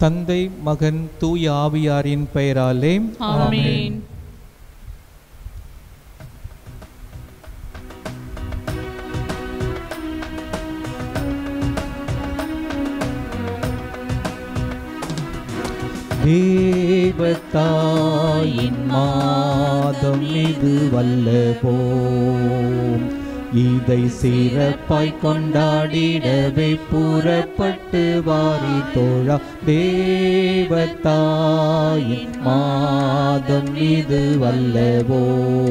தந்தை மகன் தூய ஆவியாரின் பெயராலே ஆமென் தேவத்தாயின் மாதம் இது வல்லபோம் இதை சிறப்பாய் கொண்டாடிடவே புறப்பட்டு வாரி தோழா தேவத்தாயின் மாதம் இது வல்லவோ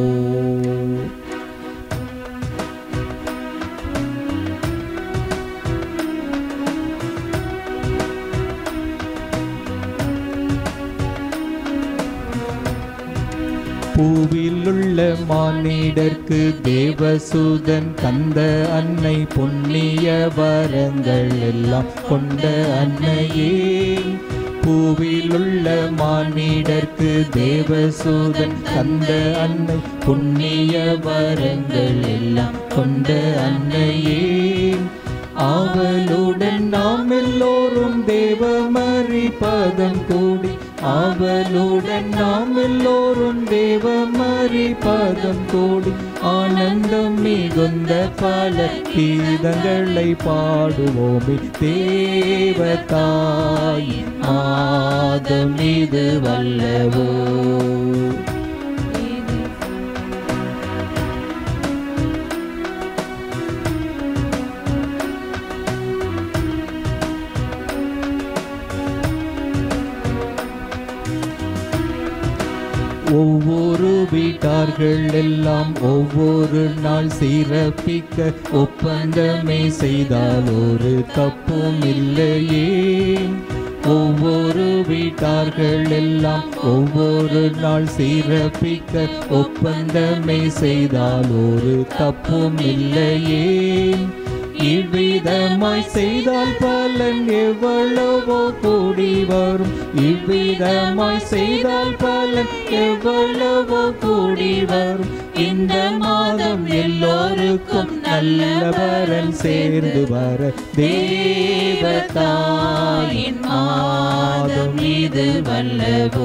பூவிலுள்ள மானிடர்க்கு தேவசூதன் தந்த அன்னை புண்ணிய வரங்கள் எல்லாம் கொண்ட அன்னையே பூவிலுள்ள மானிடர்க்கு தேவசூதன் தந்த அன்னை புண்ணிய வரங்கள் எல்லாம் கொண்ட அன்னையே ஆவலுடன் நாம் எல்லோரும் தேவமறி பதம் கூடி ஆவலுடன் நாம் எல்லோரும் தேவமறி பதம் கூடி ஆனந்தம் மிகுந்த பல கீதங்களை பாடுவோமே தேவதாயின் மாதம் இது வல்லவோ ஒவ்வொரு வீட்டார்கள் எல்லாம் ஒவ்வொரு நாள் சிறப்பிக்க ஒப்பந்தமே செய்தால் ஒரு தப்பும் இல்லையே ஒவ்வொரு வீட்டார்கள் எல்லாம் ஒவ்வொரு நாள் சிறப்பிக்க ஒப்பந்தமே செய்தால் ஒரு தப்பும் இல்லையே இவ்விதமாய் செய்தால் பலன் எவ்வளவோ கூடி வரும் இவ்விதமாய் செய்தால் பலன் எவ்வளவோ கூடி வரும் இந்த மாதம் எல்லோருக்கும் நல்ல வரன் சேர்ந்து வர தேவதாயின் மாதம் இது வல்லவோ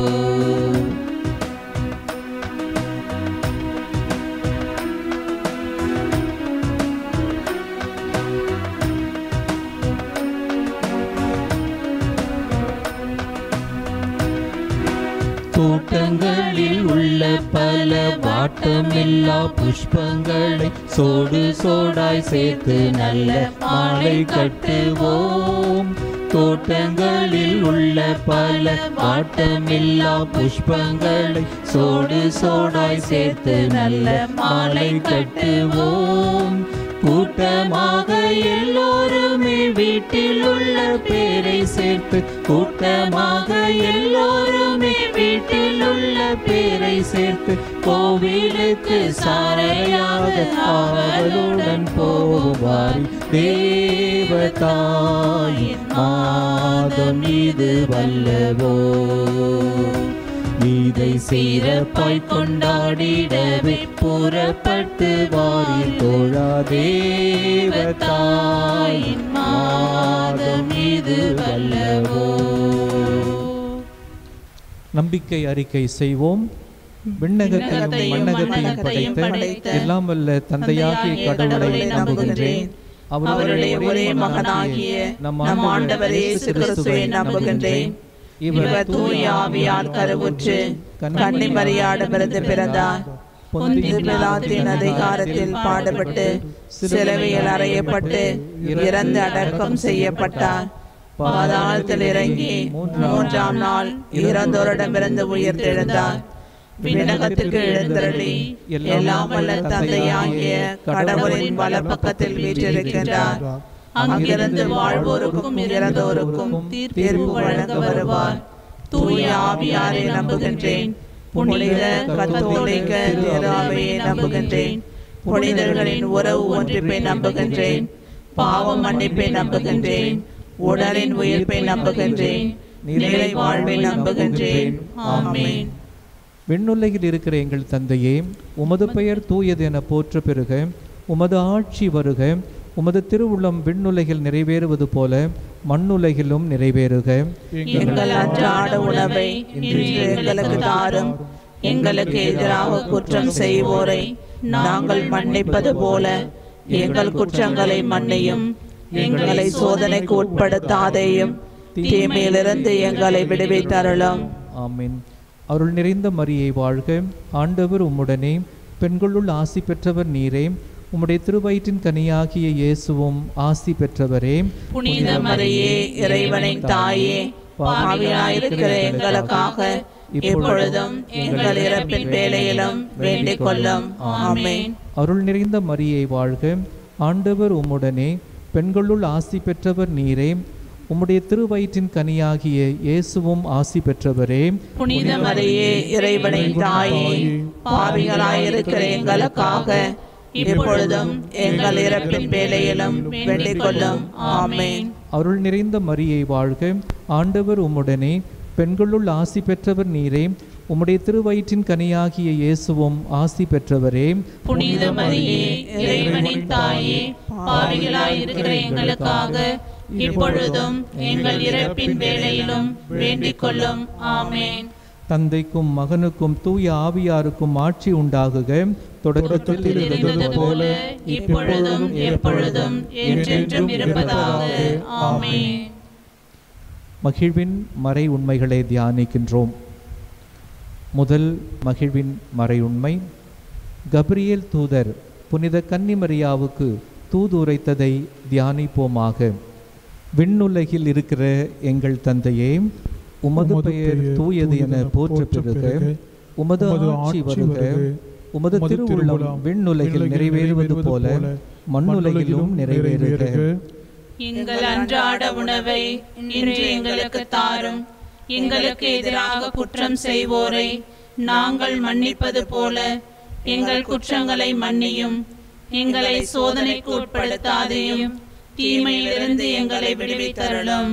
தோட்டங்களில் உள்ள பல வாட்டமில்லா புஷ்பங்களை சோடு சோடாய் சேர்த்து நல்ல மாலை கட்டுவோம் தோட்டங்களில் உள்ள பல வாட்டமில்லா புஷ்பங்களை சோடு சோடாய் சேர்த்து நல்ல மாலை கட்டுவோம் கூட்டமாக எல்லோருமே வீட்டில் உள்ள பேரை சேர்த்து கூட்டமாக எல்லோருமே வீட்டில் உள்ள பேரை சேர்த்து கோவிலுக்கு சாரையாக ஆவலுடன் போவாரி தேவதாயின் மாதம் இது வல்லவோ இதை சிறப்பாய் கொண்டாடிடவே புறப்பட்டு வாரி தோழா தேவதாயின் மாதம் இது வல்லவோ நம்பிக்கை அறிக்கை செய்வோம் விண்ணகத்தையும் மண்ணகத்தையும் படைத்த எல்லாம் வல்ல தந்தையாகிய கடவுளை நம்புகின்றேன் அவருடைய ஒரே மகனாகிய நம் ஆண்டவர் இயேசு கிறிஸ்துவை நம்புகின்றேன் இவர் தூய ஆவியால் கருவுற்று கன்னி மரியாடமிருந்து பிறந்தார் பொந்திய பிலாத்தின் அதிகாரத்தில் பாடுபட்டு சிலுவையில் அறையப்பட்டு இறந்து அடக்கம் செய்யப்பட்டார் பாதாளத்தில் இறங்கி மூன்றாம் நாள் இறந்தோரிடமிருந்து உயிர்த்தெழுந்தார் விண்ணகத்துக்கு எழுந்தருளி எல்லாம் வல்ல தந்தையாகிய கடவுளின் வலப்பக்கத்தில் வீற்றிருக்கின்றார் அங்கிருந்து வாழ்வோருக்கும் இறந்தோருக்கும் தீர்ப்பு வழங்க வருவார் தூய ஆவியாரை நம்புகின்றேன் புனித கத்தோலிக்க தேராவையை நம்புகின்றேன் புனிதர்களின் உறவு ஒன்றிப்பை நம்புகின்றேன் பாவம் மன்னிப்பை நம்புகின்றேன் உடலின் உயிர்ப்பை நம்புகின்றேன் நிலை வாழ்வை நம்புகின்றேன் ஆமென் விண்ணுலகில் இருக்கிற எங்கள் தந்தையே உமது பெயர் தூயது என போற்ற பெறுக உமது ஆட்சி வருக உமது திருவுள்ளம் விண்ணுலகில் நிறைவேறுவது போல மண்ணுலகிலும் நிறைவேறுக எங்கள் அன்றாட உணவை இன்று எங்களுக்கு தாரும் எங்களுக்கு எதிராக குற்றம் செய்வோரை நாங்கள் மன்னிப்பது போல எங்கள் குற்றங்களை மன்னியும் எங்களை சோதனைக்கு உட்படுத்தாதேயும் தீமையிலிருந்து எங்களை விடுவித்தருளும் ஆமென் அருள் நிறைந்த மரியை வாழ்க ஆண்டவர் உம்முடனே பெண்களுள் ஆசி பெற்றவர் நீரே உம்முடைய திருவயிற்றின் கனியாகிய இயேசுவும் ஆசி பெற்றவரே புனித மரியே இறைவனின் தாயே பாவியாயிருக்கிற எங்களுக்காக இப்பொழுதும் எங்கள் இறப்பின் வேலையிலும் வேண்டிக் கொள்ளும் ஆமென் அருள் நிறைந்த மரியை வாழ்க ஆண்டவர் உம்முடனே பெண்களுள் ஆசி பெற்றவர் நீரே உம்முடைய திருவயிற்றின் கனியாகிய இயேசுவும் ஆசி பெற்றவரே புனித மரியே இறைவனின் தாயே பாவிகளாயிருக்கிற எங்களுக்காக இப்பொழுதும் எங்கள் இறப்பின் வேலையிலும் வேண்டிக் கொள்ளும் ஆமென் அருள் நிறைந்த மரியை வாழ்க ஆண்டவர் உம்முடனே பெண்களுள் ஆசி பெற்றவர் நீரே உம்முடைய திருவயிற்றின் கனியாகிய இயேசுவும் ஆசி பெற்றவரே புனித மரியே இறைவனின் தாயே பாவிகளாயிருக்கிற எங்களுக்காக இப்பொழுதும் எங்கள் இறப்பின் வேலையிலும் வேண்டிக் கொள்ளும் ஆமென் தந்தைக்கும் மகனுக்கும் தூய ஆவியாருக்கும் ஆட்சி உண்டாகுக தொடக்கத்தில் இருந்தது போல இப்பொழுதும் எப்பொழுதும் என்றென்றும் இருப்பதாக ஆமென் மகிழ்வின் மறை உண்மைகளை தியானிக்கின்றோம் முதல் மகிழ்வின் மறை உண்மை கப்ரியேல் தூதர் புனித கன்னிமரியாவுக்கு தூது உரைத்ததை தியானிப்போமாக விண்ணுலகில் இருக்கிற எங்கள் தந்தையே உமது பெயர் தூயது என போற்ற பெறுக உமது ஆட்சி வருக உமது திருவுள்ளம் விண்ணுலகில் நிறைவேறுவது போல மண்ணுலகிலும் நிறைவேறுக எங்கள் அன்றாட உணவை இன்று எங்களுக்கு தாரும் எங்களுக்கு எதிராக குற்றம் செய்வோரை நாங்கள் மன்னிப்பது போல எங்கள் குற்றங்களை மன்னியும் எங்களை சோதனைக்கு உட்படுத்தாதையும் தீமையிலிருந்து எங்களை விடுவித்தருளும்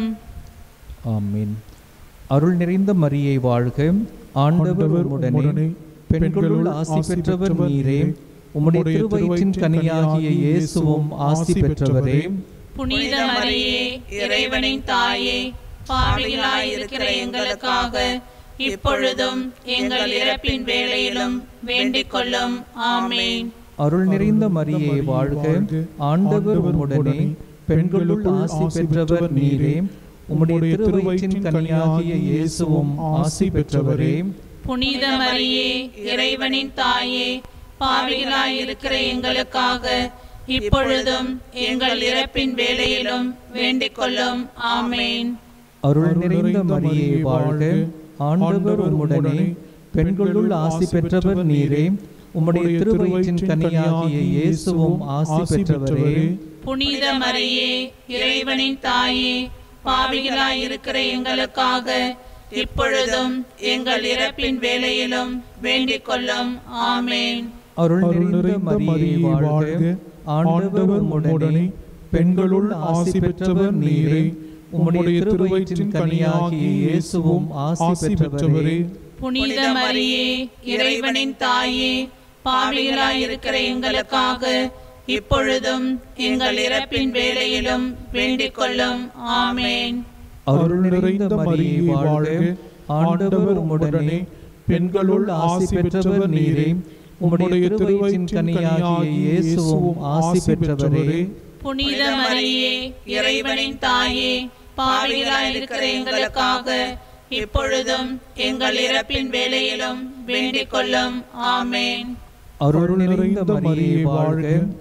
ஆமீன் அருள் நிறைந்த மரியை வாழ்க ஆண்டவர் உம்முடனே பெண்களுள் ஆசி பெற்றவர் நீரே உம்முடைய திருவயிற்றின் கனியாகிய இயேசுவும் ஆசி பெற்றவரே புனித மரியே இறைவனின் தாயே பாவிகளாயிருக்கிற எங்களுக்காக இப்பொழுதும் எங்கள் இறப்பின் வேளையிலும் வேண்டிக் கொள்ளும் ஆமென் அருள் நிறைந்த மரியை வாழ்க ஆண்டவர் உம்முடனே பெண்களுள் ஆசி பெற்றவர் நீரே உம்முடைய திருவயிற்றின் கனியாகிய இயேசுவும் ஆசி பெற்றவரே புனித மரியே இறைவனின் தாயே பாவிகளாயிருக்கிற எங்களுக்காக இப்பொழுதும் எங்கள் இறப்பின் வேளையிலும் வேண்டிக் கொள்ளும் ஆமென் அருள் நிறைந்த மரியை வாழ்க ஆண்டவர் உம்முடனே பெண்களுள் ஆசி பெற்றவர் நீரே உம்முடைய திருவயிற்றின் கனியாகிய இயேசுவும் ஆசி பெற்றவரே புனித மரியே இறைவனின் தாயே பாவிகளாயிருக்கிற எங்களுக்காக இப்பொழுதும் எங்கள் இறப்பின் வேளையிலும் வேண்டிக் கொள்ளும் ஆமென் அருள் நிறைந்த மரியை வாழ்க ஆண்டவர் உம்முடனே பெண்களுள் ஆசி பெற்றவர் நீரே உம்முடைய திருவயிற்றின் கனியாகிய இயேசுவும் ஆசி பெற்றவரே புனித மரியே இறைவனின் தாயே பாவிகளாயிருக்கிற எங்களுக்காக இப்பொழுதும் எங்கள் இறப்பின் வேளையிலும் வேண்டிக் கொள்ளும் ஆமென் அருள் நிறைந்த மரியை வாழ்க ஆண்டவர் உம்முடனே பெண்களுள் ஆசி பெற்றவர் நீரே உம்முடைய திருவயிற்றின் கனியாகிய இயேசுவும் ஆசி பெற்றவரே புனித மரியே இறைவனின் தாயே பாவிகளாயிருக்கிற எங்களுக்காக இப்பொழுதும் எங்கள் இறப்பின் வேளையிலும் வேண்டிக் கொள்ளும் ஆமென் அருள் நிறைந்த மரியை வாழ்க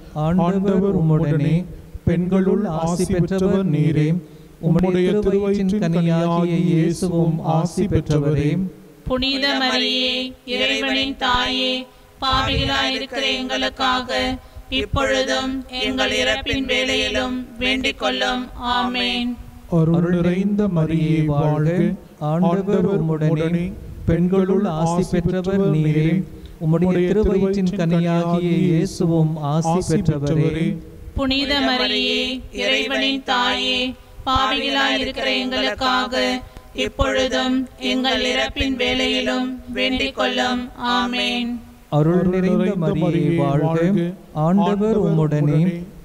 ஆண்டவர் உம்முடனே பெண்களுள் ஆசி பெற்றவர் நீரே உம்முடைய திருவயிற்றின் கனியாகிய இயேசுவும் ஆசி பெற்றவரே புனித மரியே இறைவனின் தாயே பாவிகளாயிருக்கிற எங்களுக்காக இப்பொழுதும் எங்கள் இறப்பின் வேளையிலும் வேண்டிக் கொள்ளும் ஆமென் அருள் நிறைந்த மரியை வாழ்க ஆண்டவர் உம்முடனே பெண்களுள் ஆசி பெற்றவர் நீரே உம்முடைய திருவயிற்றின் கனியாகிய இயேசுவும் ஆசி பெற்றவரே புனித மரியே இறைவனின் தாயே பாவிகளாயிருக்கிற எங்களுக்காக இப்பொழுதும் எங்கள் இறப்பின் வேளையிலும் வேண்டிக் கொள்ளும் ஆமென் அருள் நிறைந்த மரியை வாழ்க ஆண்டவர் உம்முடனே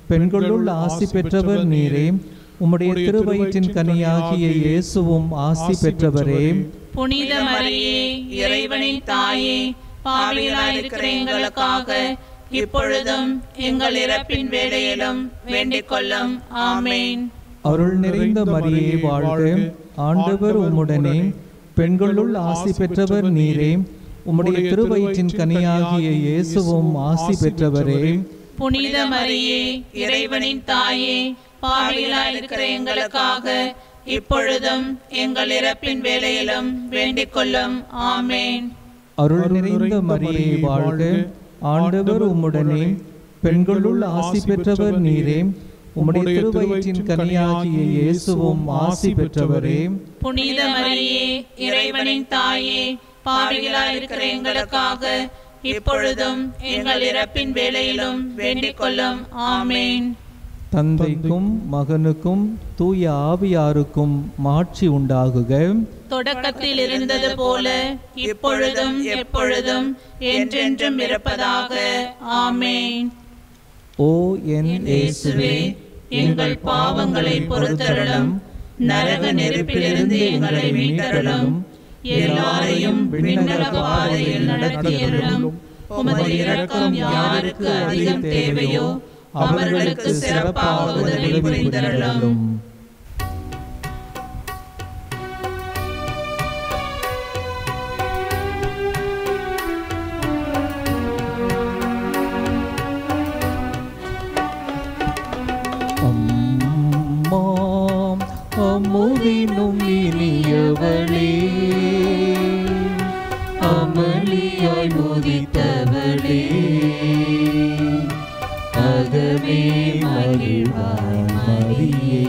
பெண்களுள் ஆசி பெற்றவர் நீரே உம்முடைய திருவயிற்றின் கனியாகிய இயேசுவும் ஆசி பெற்றவரே புனித மரியே இறைவனின் தாயே பாவிகளாய் இருக்கிற எங்களுக்காக இப்பொழுதும் எங்கள் இறப்பின் வேளையிலும் வேண்டிக் கொள்ளும் ஆமேன் அருள் நிறைந்த மரியே வாழ்க ஆண்டவர் உம்முடனே பெண்களுள் ஆசி பெற்றவர் நீரே உம்முடைய திருவயிற்றின் கனியாகிய இயேசுவும் ஆசி பெற்றவரே புனித மரியே இறைவனின் தாயே பாவிகளாய் இருக்கிற எங்களுக்காக இப்பொழுதும் எங்கள் இறப்பின் வேளையிலும் வேண்டிக் கொள்ளும் ஆமேன் அருள் நிறைந்த மரியே வாழ்க ஆண்டவர் உம்முடனே பெண்களுள் ஆசி பெற்றவர் நீரே உம்முடைய திருவயிற்றின் கனியாகிய இயேசுவும் ஆசி பெற்றவரே புனித மரியே இறைவனின் தாயே பாவிகளாய் இருக்கிற எங்களுக்காக இப்பொழுதும் எங்கள் இறப்பின் வேளையிலும் வேண்டிக் கொள்ளும் ஆமேன் தந்தைக்கும் மகனுக்கும் தூய ஆவியாருக்கும் மாட்சி உண்டாகுக தொடக்கத்தில் இருந்தது போல இப்பொழுதும் எப்பொழுதும் என்றென்றும் இருப்பதாக ஆமேன் ஓ என் இயேசுவே எங்கள் பாவங்களை பொறுத்தருளும் நரக நெருப்பிலிருந்து எங்களை மீட்டருளும் எல்லாரையும் விண்ணக பாதையில் நடத்தியருளும் உமது இரக்கம் யாருக்கு அதிகம் தேவையோ அவர்களுக்கு சிறப்பாக உதவி புரிந்தருளும் அம்மா அமுதினும் இனியவளே அமளியாய் உதித்தவளே அகமே மகிழ்வாய் மரியே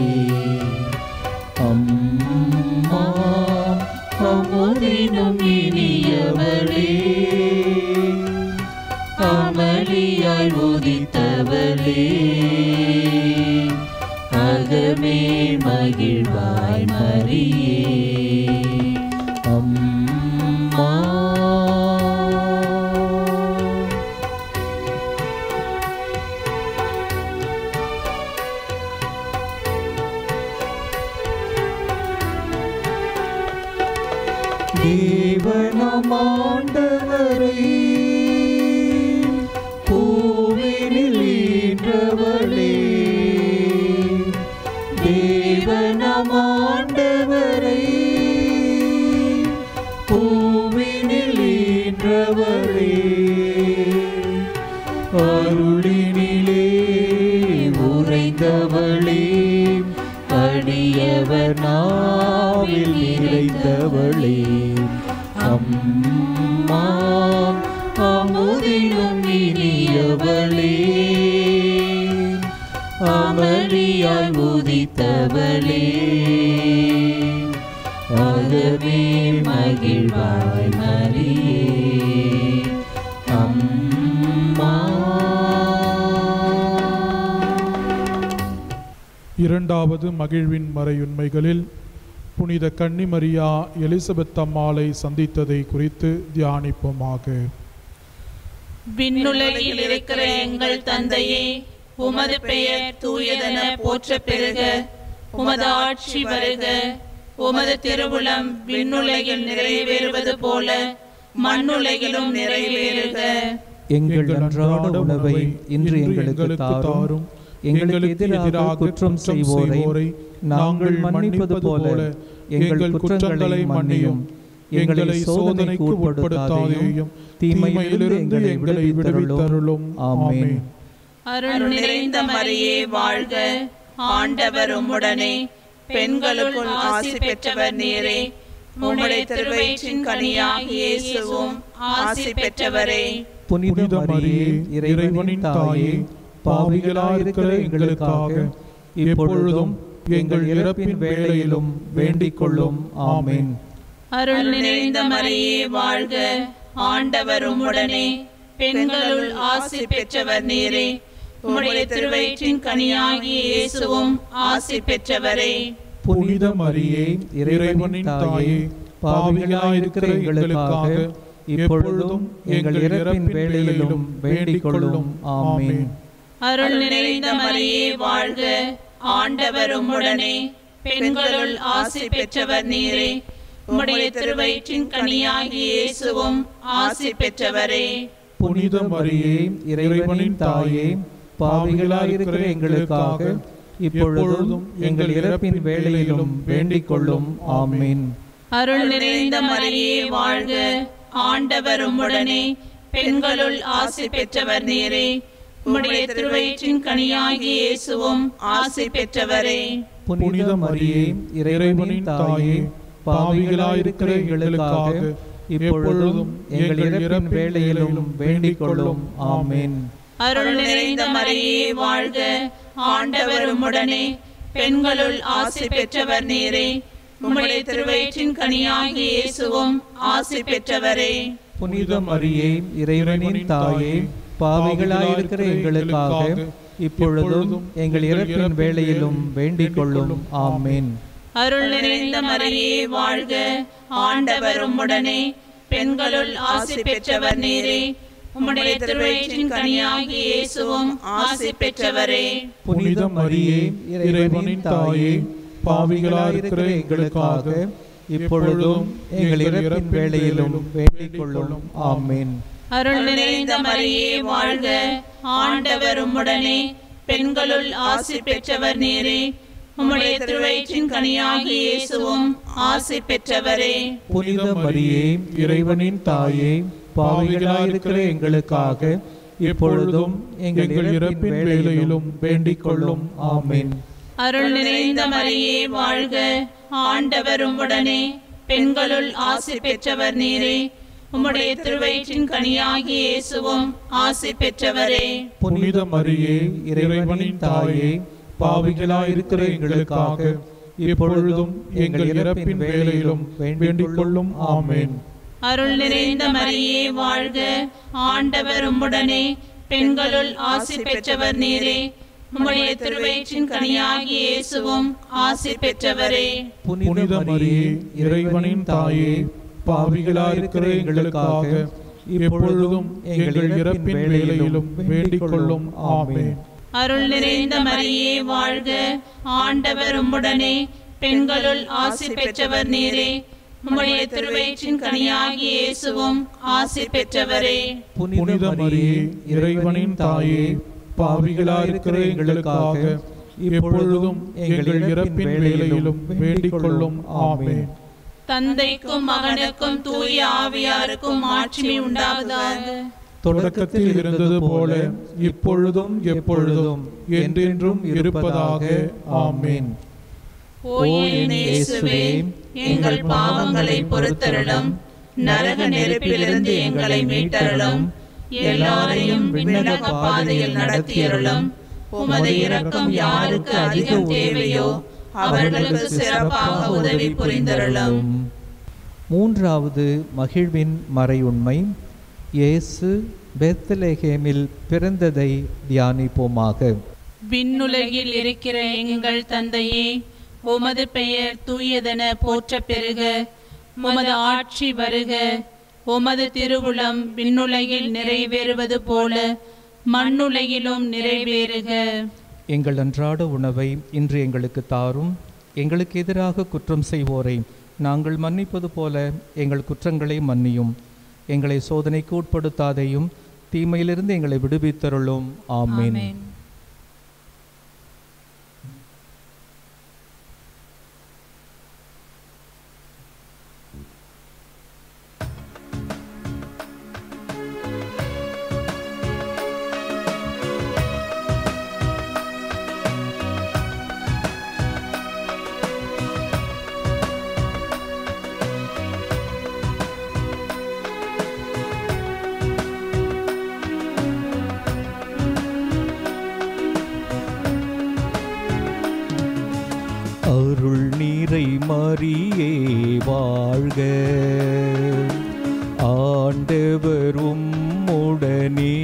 அம்மா அமுதினும் இனியவளே அமளியாய் உதித்தவளே அகமே மகிழ்வாய் மரியே அம்மா தேவனமாண்டவரை பூவினில் ஈன்றவளே தேவனமாண்டவரை பூவினில் ஈன்றவளே அருளினிலே உறைந்தவளே அடியவர் நாவில் நிறைந்தவளே அம்மா அமுதினும் இனியவளே அமளியாய் உதித்தவளே அகமே மகிழ்வாய் மரியே அம்மா இரண்டாவது மகிழ்வின் மறையுண்மைகளில் புனித கன்னிமரியா எலிசபெத் அம்மாளை சந்தித்ததை குறித்து தியானிப்போமாக விண்ணுலகில் இருக்கிற எங்கள் தந்தையே உமது பெயர் தூயதென போற்ற பெருக உமது ஆட்சி வருக உமது திருவுளம் விண்ணுலகில் நிறைவேறுவது போல மண்ணுலகிலும் நிறைவேறுக எங்கள் அன்றாட உணவை இன்று எங்களுக்கு தாரும் எங்களுக்கு எதிராக குற்றம் செய்வோரை நாங்கள் மன்னிப்பது போல எங்கள் குற்றங்களை மன்னியும் எங்களை சோதனைக்கு உட்படுத்தாதேயும் தீமையிலிருந்து எங்களை விடுவித்தருளும் ஆமென் அருள் நிறைந்த மரியே வாழ்க ஆண்டவர் உம்முடனே பெண்களுக்குள் ஆசி பெற்றவர் நீரே உம்முடைய திருவயிற்றின் கனியாகிய இயேசுவும் ஆசி பெற்றவரே புனித மரியே இறைவனின் தாயே பாவிகளாயிருக்கிற எங்களுக்காக இப்பொழுதும் எங்கள் இறப்பின் வேளையிலும் வேண்டிக் கொள்ளும் ஆமென் அருள் நிறைந்த மரியே வாழ்க ஆண்டவர் உம்முடனே பெண்களுள் ஆசி பெற்றவர் நீரே உம்முடைய திருவயிற்றின் கனியாகிய இயேசுவும் ஆசி பெற்றவரே புனித மரியே இறைவனின் தாயே பாவிகளாயிருக்கிற எங்களுக்காக இப்பொழுதும் எங்கள் இறப்பின் வேளையிலும் வேண்டிக் கொள்ளும் ஆமென் அருள் நிறைந்த மரியே வாழ்க ஆண்டவர் உம்முடனே பெண்களுள் ஆசி பெற்றவர் நீரே உம்முடைய திருவயிற்றின் கனியாகிய இயேசுவும் ஆசி பெற்றவரே புனித மரியே இறைவனின் தாயே பாவிகளாயிருக்கிற எங்களுக்காக இப்பொழுதும் எங்கள் இறப்பின் வேளையிலும் வேண்டிக் கொள்ளும் ஆமீன் அருள் நிறைந்த மரியே வாழ்க ஆண்டவர் உம்முடனே பெண்களுள் ஆசி பெற்றவர் நீரே உம்முடைய திருவயிற்றின் கனியாகிய இயேசுவும் ஆசி பெற்றவரே புனித மரியே இறைவனின் தாயே பாவிகளாயிருக்கிற எங்களுக்காக இப்பொழுதும் எங்கள் இறப்பின் வேளையிலும் வேண்டிக் கொள்ளும் ஆமீன் அருள் நிறைந்த மரியே வாழ்க ஆண்டவர் உம்முடனே பெண்களுள் ஆசி பெற்றவர் நீரே உம்முடைய திருவயிற்றின் கனியாகிய இயேசுவும் ஆசி பெற்றவரே புனித மரியே இறைவனின் தாயே பாவிகளாயிருக்கிற எங்களுக்காக இப்பொழுதும் எங்கள் இறப்பின் வேளையிலும் வேண்டிக் கொள்ளும் ஆமீன் அருள் நிறைந்த மரியே வாழ்க ஆண்டவர் உம்முடனே பெண்களுள் ஆசி பெற்றவர் நீரே உம்முடைய திருவயிற்றின் கனியாகிய இயேசுவும் ஆசி பெற்றவரே புனித மரியே இறைவனின் தாயே பாவிகளாயிருக்கிற எங்களுக்காக இப்பொழுதும் எங்கள் இறப்பின் வேளையிலும் வேண்டிக் கொள்ளும் ஆமீன் அருள் நிறைந்த மரியே வாழ்க ஆண்டவர் உம்முடனே பெண்களுள் ஆசி பெற்றவர் நீரே உம்முடைய திருவயிற்றின் கனியாகிய இயேசுவும் ஆசி பெற்றவரே புனித மரியே இறைவனின் தாயே பாவிகளாயிருக்கிற எங்களுக்காக இப்பொழுதும் எங்கள் இறப்பின் வேளையிலும் வேண்டிக் கொள்ளும் ஆமீன் அருள் நிறைந்த மரியே வாழ்க ஆண்டவர் உம்முடனே பெண்களுள் ஆசி பெற்றவர் நீரே உம்முடைய திருவயிற்றின் கனியாகிய இயேசுவும் ஆசி பெற்றவரே புனித மரியே இறைவனின் தாயே பாவிகளாயிருக்கிற எங்களுக்காக இப்பொழுதும் எங்கள் இறப்பின் வேளையிலும் வேண்டிக் கொள்ளும் ஆமேன் அருள் நிறைந்த மரியே வாழ்க ஆண்டவர் உம்முடனே பெண்களுள் ஆசி பெற்றவர் நீரே உம்முடைய திருவயிற்றின் கனியாகிய இயேசுவும் ஆசி பெற்றவரே புனித மரியே இறைவனின் தாயே பாவிகளாயிருக்கிற எங்களுக்காக இப்பொழுதும் எங்கள் இறப்பின் வேளையிலும் வேண்டிக் கொள்ளும் ஆமேன் அருள் நிறைந்த மரியே வாழ்க ஆண்டவர் உம்முடனே பெண்களுள் ஆசி பெற்றவர் நீரே உம்முடைய திருவயிற்றின் கனியாகிய இயேசுவும் ஆசி பெற்றவரே புனித மரியே இறைவனின் தாயே பாவிகளாயிருக்கிற எங்களுக்காக இப்பொழுதும் எங்கள் இறப்பின் வேளையிலும் வேண்டிக் கொள்ளும் ஆமேன் தந்தைக்கும் மகனுக்கும் தூய ஆவியாருக்கும் ஆட்சி உண்டாவதாக தொடக்கத்தில் இருந்தது போல இப்பொழுதும் எப்பொழுதும் என்றென்றும் இருப்பதாக ஆமேன் ஓ என் இயேசுவே எங்கள் பாவங்களை பொறுத்தருளும் நரக நெருப்பிலிருந்து எங்களை மீட்டருளும் எல்லாரையும் விண்ணக பாதையில் நடத்தியருளும் உமது இரக்கம் யாருக்கு அதிகம் தேவையோ அவர்களுக்கு சிறப்பாக உதவி புரிந்தருளும் மூன்றாவது மகிழ்வின் மறையுண்மை இயேசு பெத்லெகேமில் பிறந்ததை தியானிப்போமாக விண்ணுலகில் இருக்கிற எங்கள் தந்தையே உமது பெயர் தூயதென போற்ற பெறுக உமது ஆட்சி வருக உமது திருவுளம் விண்ணுலகில் நிறைவேறுவது போல மண்ணுலகிலும் நிறைவேறுக எங்கள் அன்றாட உணவை இன்று எங்களுக்கு தாரும் எங்களுக்கு எதிராக குற்றம் செய்வோரை நாங்கள் மன்னிப்பது போல எங்கள் குற்றங்களை மன்னியும் எங்களை சோதனைக்கு உட்படுத்தாதையும் தீமையிலிருந்து எங்களை விடுவித்தருளும் ஆமீன் ஆமென். அருள் நீரை மறியே வாழ்க ஆண்டவரும் உடனே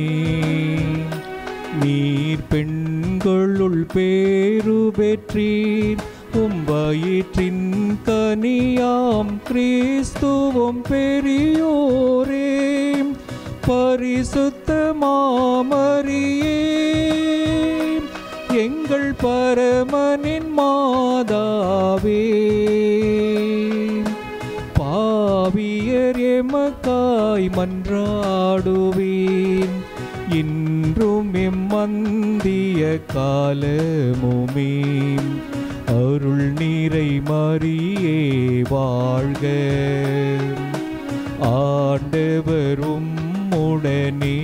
நீர் பெண்களுள் பேரு பெற்றீர் உம் வயிற்றின் கனியாம் கிறிஸ்துவும் பெரியோரே பரிசுத்த மாமரியே பரமனின் மாதாவே பாவியர் எமக்காய் மன்றாடுவேன் இன்றும் எம்மந்திய காலமுமே அருள் நீரை மறியே வாழ்க ஆண்டவரும் உடனே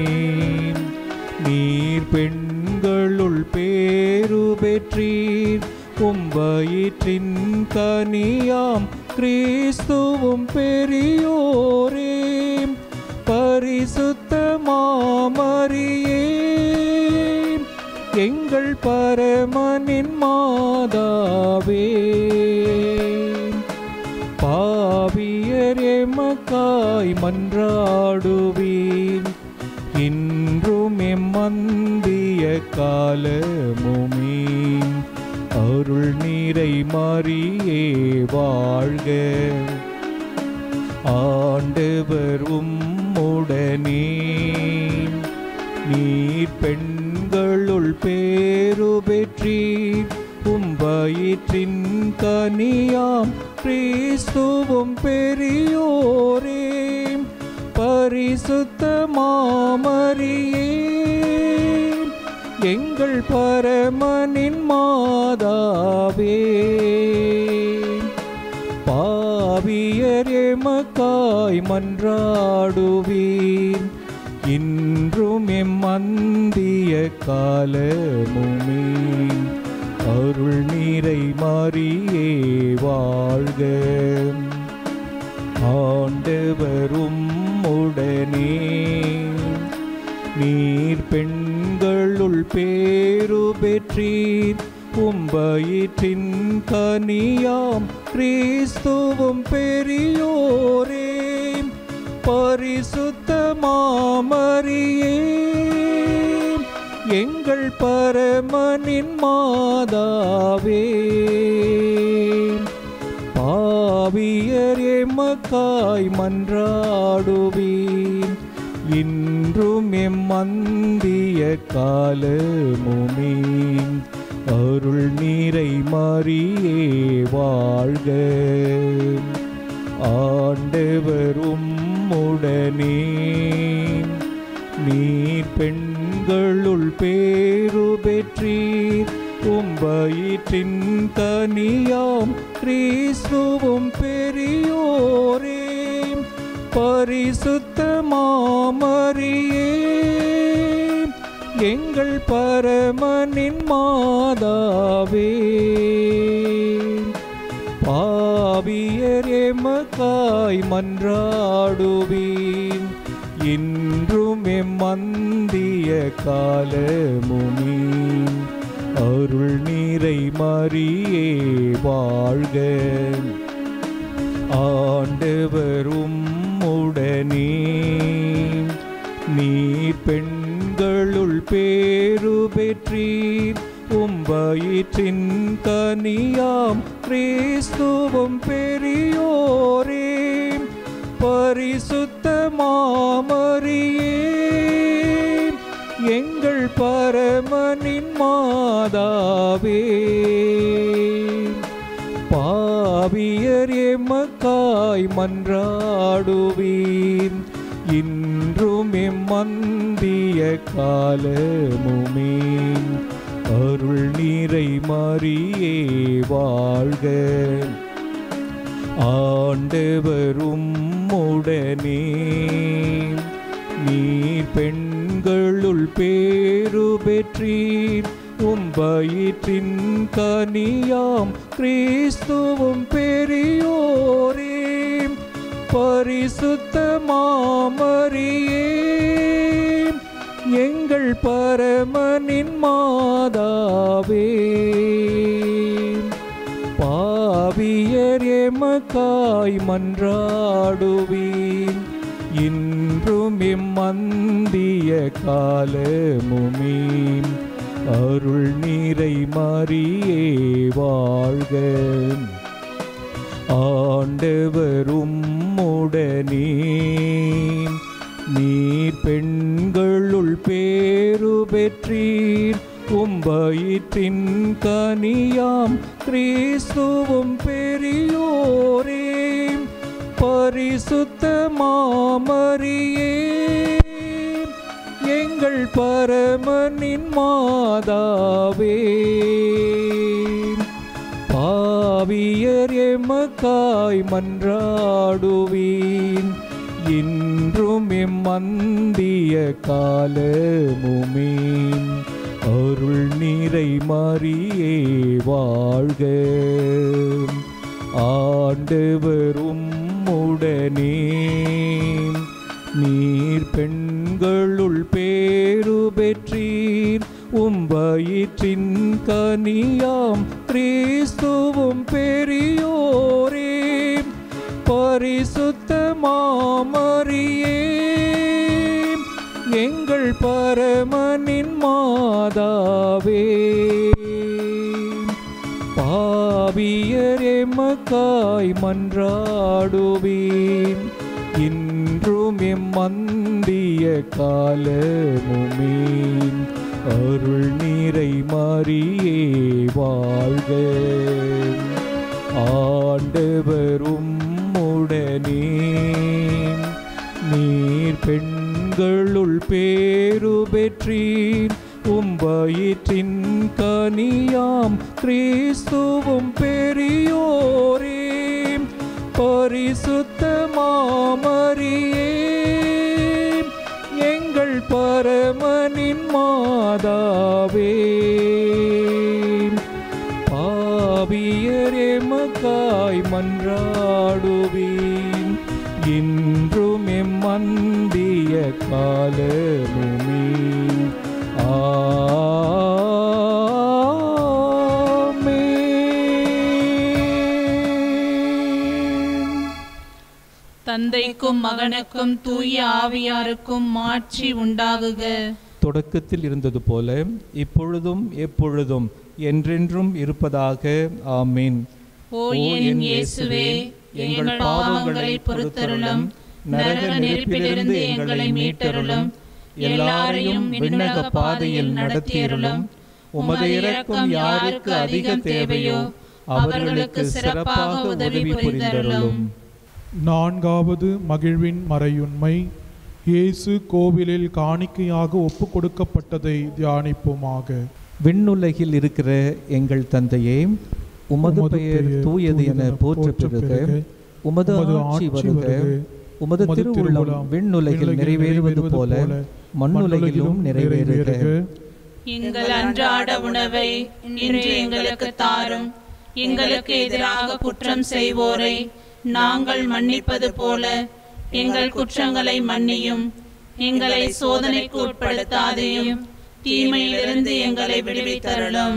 நீர் பெண்களுள் பேரு பெற்றீர் உம்பயிற்றின் கனியாம் கிறிஸ்துவும் பெரியோரே பரிசுத்த மாமரியே எங்கள் பரமனின் மாதாவே பாவியர் எமக்காய் மன்றாடுவீன் இன்றும் எம்மந்திய காலமுமே அருள் நீரை மாறியே வாழ்க ஆண்டவர் உம்முடனே நீர் பெண்களுள் பேரு பெற்றீர் உம்பயிற்றின் கனியாம் கிறிஸ்துவும் பெரியோரே பரிசுத்த மாமரியே எங்கள் பரமனின் மாதாவே பாவியர் எமக்காய் மன்றாடுவீர் இன்றும் எம் அந்திய காலமுமே அருள் நீரை மாறியே வாழ்க ஆண்டவரும் உடனே நீர் பெண்களுள் பேரு பெற்றீர் உம்பயிற்றின் கனியாம் கிறிஸ்துவும் பெரியோரே பரிசுத்த மாமரியே எங்கள் பரமனின் மாதாவே பாவியர் எமக்காய் மன்றாடுவீன் இன்றும் எம் மந்திய காலமுமே அருள் நீரை மாறியே வாழ்க ஆண்டவரும் உடனே நீர் பெண்களுள் பேரு பெற்றீர் உம்பயிற்றின் கனியாம் கிறிஸ்துவும் பெரியோரே பரிசுத்த மாமரியே எங்கள் பரமனின் மாதாவே பாவியர் எமக்காய் மன்றாடுவீன் இன்றும் எம் மந்திய காலமுமே அருள் நீரை மாறியே வாழ்க ஆண்டவரும் உடனே நீர் பெண்களுள் பேரு பெற்றீர் உம்பயிற்றின் கனியாம் கிறிஸ்துவும் பெரியோரே பரிசுத்த மாமரியே எங்கள் பரமனின் மாதாவே பாவியர் எமக்காய் மன்றாடுவீர் இன்றும் எம்மந்திய காலமுமே அருள் நீரை மாறியே வாழ்க ஆண்டவரும் உடனே நீர் பெண்களுள் பேரு பெற்றீர் உம்பயிற்றின் கனியாம் கிறிஸ்துவும் பெரியோரே பரிசுத்த மாமரியே எங்கள் பரமனின் மாதாவே பாவியர் எமக்காய் மன்றாடுவீன் இன்றும் எம்மந்திய காலமுமே அருள் நீரை மாறியே வாழ்க ஆண்டவரும் உடனே நீர் பெண்களுள் பேரு பெற்றீர் உம்பயிற்றின் கனியாம் கிறிஸ்துவும் பெரியோரே பரிசுத்த மாமரியே எங்கள் பரமனின் மாதாவே பாவியர் எமக்காய் மன்றாடுவீன் இன்றும் எம்மந்திய காலமுமீன் அருள் நிறை மறியே வாழ்க ஆண்டவரும் உடனே நீர் பெண்களுள் பேரு பெற்றீர் உம்பயிற்றின் கனியாம் கிறிஸ்துவும் பெரியோரே பரிசுத்த மாமரியே எங்கள் பரமனின் மாதாவே பாவியர் எமக்காய் மன்றாடுவீன் இன்றும் எம்மந்திய காலமுமீன் அருள் நீரை மாறியே வாழ்க ஆண்டவரும் உடனே நீர் பெண்களுள் பேரு பெற்றீர் உம்பயிற்றின் கனியாம் கிறிஸ்துவும் பெரியோரே பரிசுத்த மாமரியே எங்கள் பரமனின் மாதாவே பாவியர் எமக்காய் மன்றாடுவீன் இன்றும் எம்மந்திய காலமுமே ஆமென். தந்தைக்கும் மகனுக்கும் தூய ஆவியாருக்கும் மாட்சி உண்டாகுக தொடக்கத்தில் இருந்தது போல இப்பொழுதும் எப்பொழுதும் என்றென்றும் இருப்பதாக ஆமீன் ஓ என் இயேசுவே எங்கள் பாவங்களை பொறுத்தருளும் நரக நெருப்பிலிருந்து எங்களை மீட்டருளும் எல்லாரையும் விண்ணக பாதையில் நடத்தியருளும் உமது இரக்கம் யாருக்கு அதிக தேவையோ அவர்களுக்கு சிறப்பாக உதவி புரிந்தருளும் நான்காவது மகிழ்வின் மறையுண்மை இயேசு கோவிலில் காணிக்கையாக ஒப்பு கொடுக்கப்பட்டதை தியானிப்போமாக விண்ணுலகில் இருக்கிற எங்கள் தந்தையே உமது பெயர் தூயது என போற்ற பெறுக உமது ஆட்சி வருக உமது திருவுள்ளம் விண்ணுலகில் நிறைவேறுவது போல மண்ணுலகிலும் நிறைவேறுக எங்கள் அன்றாட உணவை இன்று எங்களுக்கு தாரும் எங்களுக்கு எதிராக குற்றம் செய்வோரை நாங்கள் மன்னிப்பது போல எங்கள் குற்றங்களை மன்னியும் எங்களை சோதனைக்கு உட்படுத்தாதையும் தீமையிலிருந்து எங்களை விடுவித்தருளும்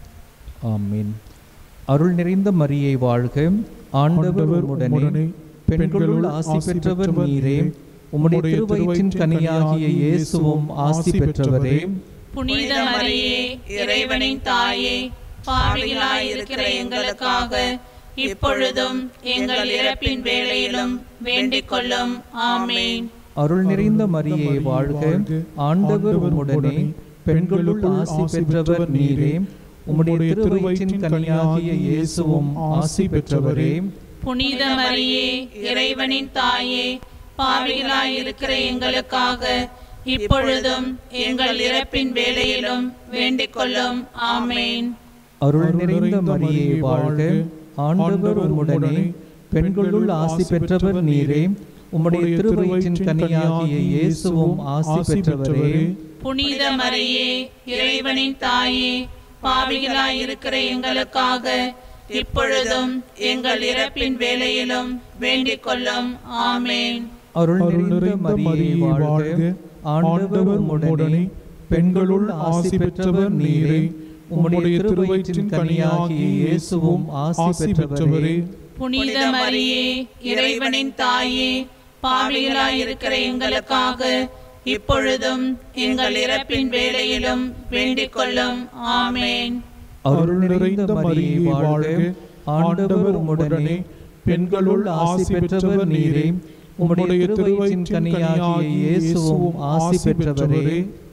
ஆமீன் அருள் நிறைந்த மரியை வாழ்க ஆண்டவர் உடனே பெண்களுள் ஆசி பெற்றவர் நீரே உம்முடைய திருவயிற்றின் கனியாகிய இயேசுவும் ஆசி பெற்றவரே புனித மரியே இறைவனின் தாயே பாவிகளாய் இருக்கிற எங்களுக்காக இப்பொழுதும் எங்கள் இறப்பின் வேளையிலும் வேண்டிக் கொள்ளும் ஆமேன் அருள் நிறைந்த மரியே வாழ்க ஆண்டவர் உம்முடனே பெண்களுள் ஆசி பெற்றவர் நீரே உம்முடைய திருவயிற்றின் கனியாகிய இயேசுவும் ஆசி பெற்றவரே புனித மரியே இறைவனின் தாயே பாவிகளாய் இருக்கிற எங்களுக்காக இப்பொழுதும் எங்கள் இறப்பின் வேளையிலும் வேண்டிக் கொள்ளும் ஆமேன் அருள் நிறைந்த மரியே வாழ்க ஆண்டவர் உம்முடனே பெண்களுள் ஆசி பெற்றவர் நீரே உம்முடைய திருவயிற்றின் கனியாகிய இயேசுவும் ஆசி பெற்றவரே புனித மரியே இறைவனின் தாயே பாவிகளாய் இருக்கிற எங்களுக்காக இப்பொழுதும் எங்கள் இறப்பின் வேளையிலும் வேண்டிக் கொள்ளும் ஆமேன் அருள் நிறைந்த மரியே வாழ்க ஆண்டவர் உம்முடனே பெண்களுள் ஆசி பெற்றவர் நீரே உம்முடைய திருவயிற்றின் கனியாகிய இயேசுவும் ஆசி பெற்றவரே புனித மரியே இறைவனின் தாயே பாவிகளாய் இருக்கிற எங்களுக்காக இப்பொழுதும் எங்கள் இறப்பின் வேளையிலும் வேண்டிக் கொள்ளும் ஆமேன் அருள் நிறைந்த மரியே வாழ்க ஆண்டவர் உம்முடனே பெண்களுள் ஆசி பெற்றவர் நீரே உம்முடைய திருவயிற்றின் கனியாகிய இயேசுவும் ஆசி பெற்றவரே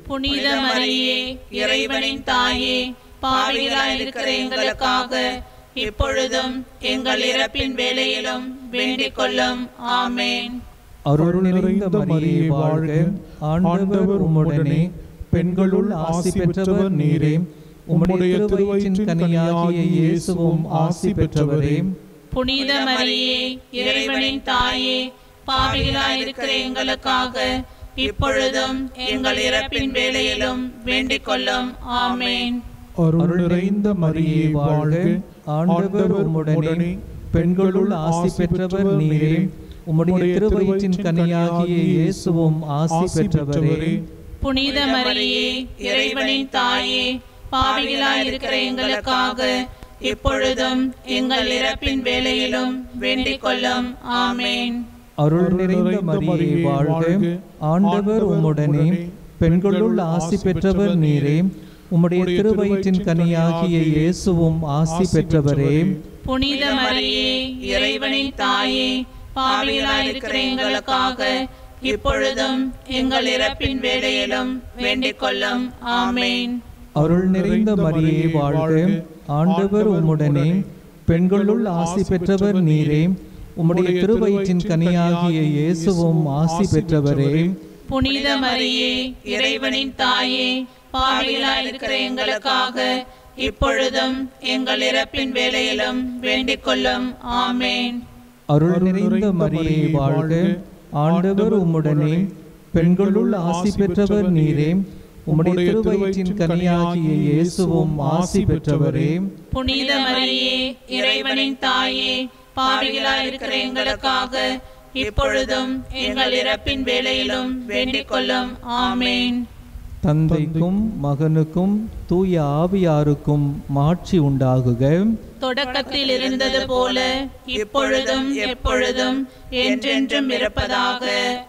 புனித மரியே இறைவனின் தாயே பாவிகளாய் இருக்கிற எங்களுக்காக இப்பொழுதும் எங்கள் இறப்பின் வேளையிலும் வேண்டிக் கொள்ளும் ஆமேன் அருள் நிறைந்த மரியே வாழ்க ஆண்டவர் உம்முடனே பெண்களுள் ஆசி பெற்றவர் நீரே உம்முடைய திருவயிற்றின் கனியாகிய இயேசுவும் ஆசி பெற்றவரே புனித மரியே இறைவனின் தாயே பாவிகளாய் இருக்கிற எங்களுக்காக இப்பொழுதும் எங்கள் இறப்பின் வேளையிலும் வேண்டிக் கொள்ளும் ஆமேன் அருள் நிறைந்த மரியே வாழ்க ஆண்டவர் உம்முடனே பெண்களுள் ஆசி பெற்றவர் நீரே உம்முடைய திருவயிற்றின் கனியாகிய இயேசுவும் ஆசி பெற்றவரே புனித மரியே இறைவனின் தாயே பாவிகளாய் இருக்கிற எங்களுக்காக இப்பொழுதும் எங்கள் இறப்பின் வேளையிலும் வேண்டிக் கொள்ளும் ஆமேன் அருள் நிறைந்த மரியே வாழ்க ஆண்டவர் உம்முடனே பெண்களுள் ஆசி பெற்றவர் நீரே உம்முடைய திருவயிற்றின் கனியாகிய இயேசுவும் ஆசி பெற்றவரே புனித மரியே இறைவனின் தாயே பாவிகளாய் இருக்கிற எங்களுக்காக இப்பொழுதும் எங்கள் இறப்பின் வேளையிலும் வேண்டிக் கொள்ளும் ஆமேன் அருள் நிறைந்த மரியே வாழ்க ஆண்டவர் உம்முடனே பெண்களுள் ஆசி பெற்றவர் நீரே உம்முடைய திருவயிற்றின் கனியாகிய இயேசுவும் ஆசி பெற்றவரே புனித மரியே இறைவனின் தாயே பாவிகளாய் இருக்கிற எங்களுக்காக இப்பொழுதும் எங்கள் இறப்பின் வேளையிலும் வேண்டிக் கொள்ளும் ஆமேன் அருள் நிறைந்த மரியே வாழ்க ஆண்டவர் உம்முடனே பெண்களுள் ஆசி பெற்றவர் நீரே உம்முடைய திருவயிற்றின் கனியாகிய இயேசுவும் ஆசி பெற்றவரே புனித மரியே இறைவனின் தாயே பாவிகளாய் இருக்கிற எங்களுக்காக இப்பொழுதும் எங்கள் இறப்பின் வேளையிலும் வேண்டிக் கொள்ளும் ஆமேன் தந்தைக்கும் மகனுக்கும் தூய ஆவியாருக்கும் மாட்சி உண்டாகுக தொடக்கத்தில் இருந்தது போல இப்பொழுதும் எப்பொழுதும் என்றென்றும் இருப்பதாக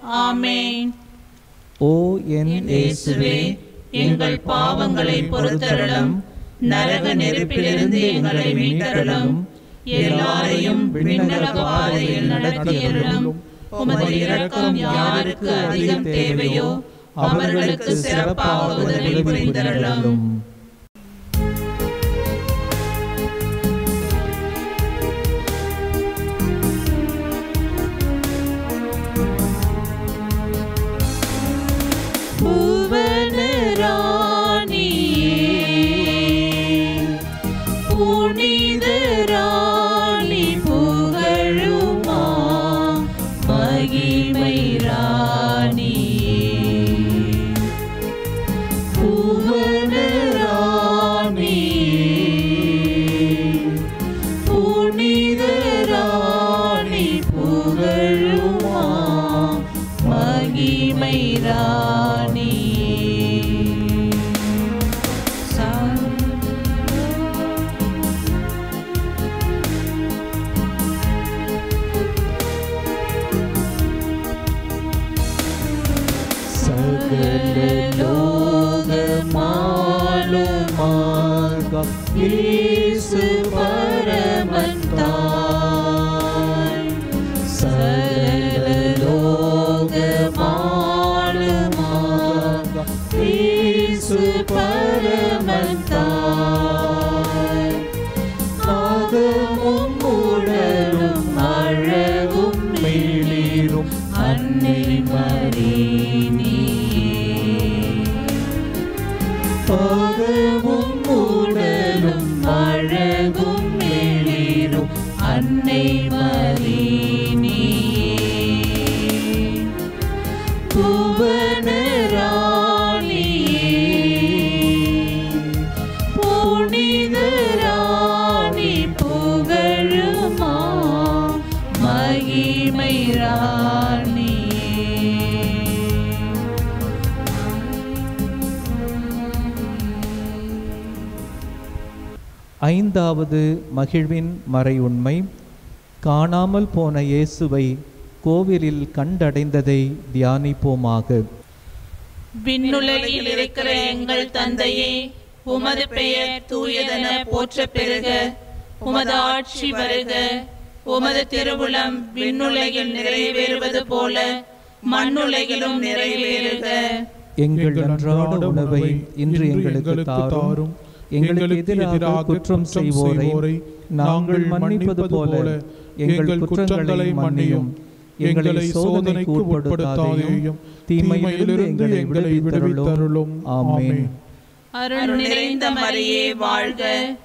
ஆமேன் ஓ என் இயேசுவே எங்கள் பாவங்களை பொறுத்தருளும் நரக நெருப்பிலிருந்து எங்களை மீட்டருளும் எல்லாரையும் விண்ணக பாதையில் நடத்தியருளும் உமது இரக்கம் யாருக்கு அதிகம் தேவையோ அவர்களுக்கு சிறப்பாக உதவி புரிந்தருளும் புனித ராணி புகழுமா மகிமை ராணி புவன ராணி புனித ராணி புகழுமா மகிமை ராணி சகலோகமாலுமாக இயேசு பரமன் தாய் சகலோகமாலுமாக இயேசு பரமன் தாய் ஆகமும் உடலும் அழகும் மேலீரும் அன்னை மரீனி பாகமும் உடலும் அழகும் மேலீரும் அன்னை மரீனி புவன ராணியே புனித ராணி புகழுமா மகிமை ராணி ஐந்தாவது மகிழ்வின் மறையுண்மை காணாமல் போன இயேசுவை கோவிலில் கண்டடைந்ததை தியானிப்போமாக விண்ணுலகில் இருக்கிற எங்கள் தந்தையே உமது பெயர் தூயதென போற்ற பெறுக உமது ஆட்சி வருக உமது திருவுளம் விண்ணுலகில் நிறைவேறுவது போல மண்ணுலகிலும் நிறைவேறுக எங்கள் அன்றாட உணவை இன்று எங்களுக்கு தாரும் எங்களுக்கு எதிராக குற்றம் செய்வோரை நாங்கள் மன்னிப்பது போல எங்கள் குற்றங்களை மன்னியும் எங்களை சோதனைக்கு உட்படுத்தாதேயும் தீமையிலிருந்து எங்களை விடுவித்தருளும் ஆமென் அருள் நிறைந்த மரியே வாழ்க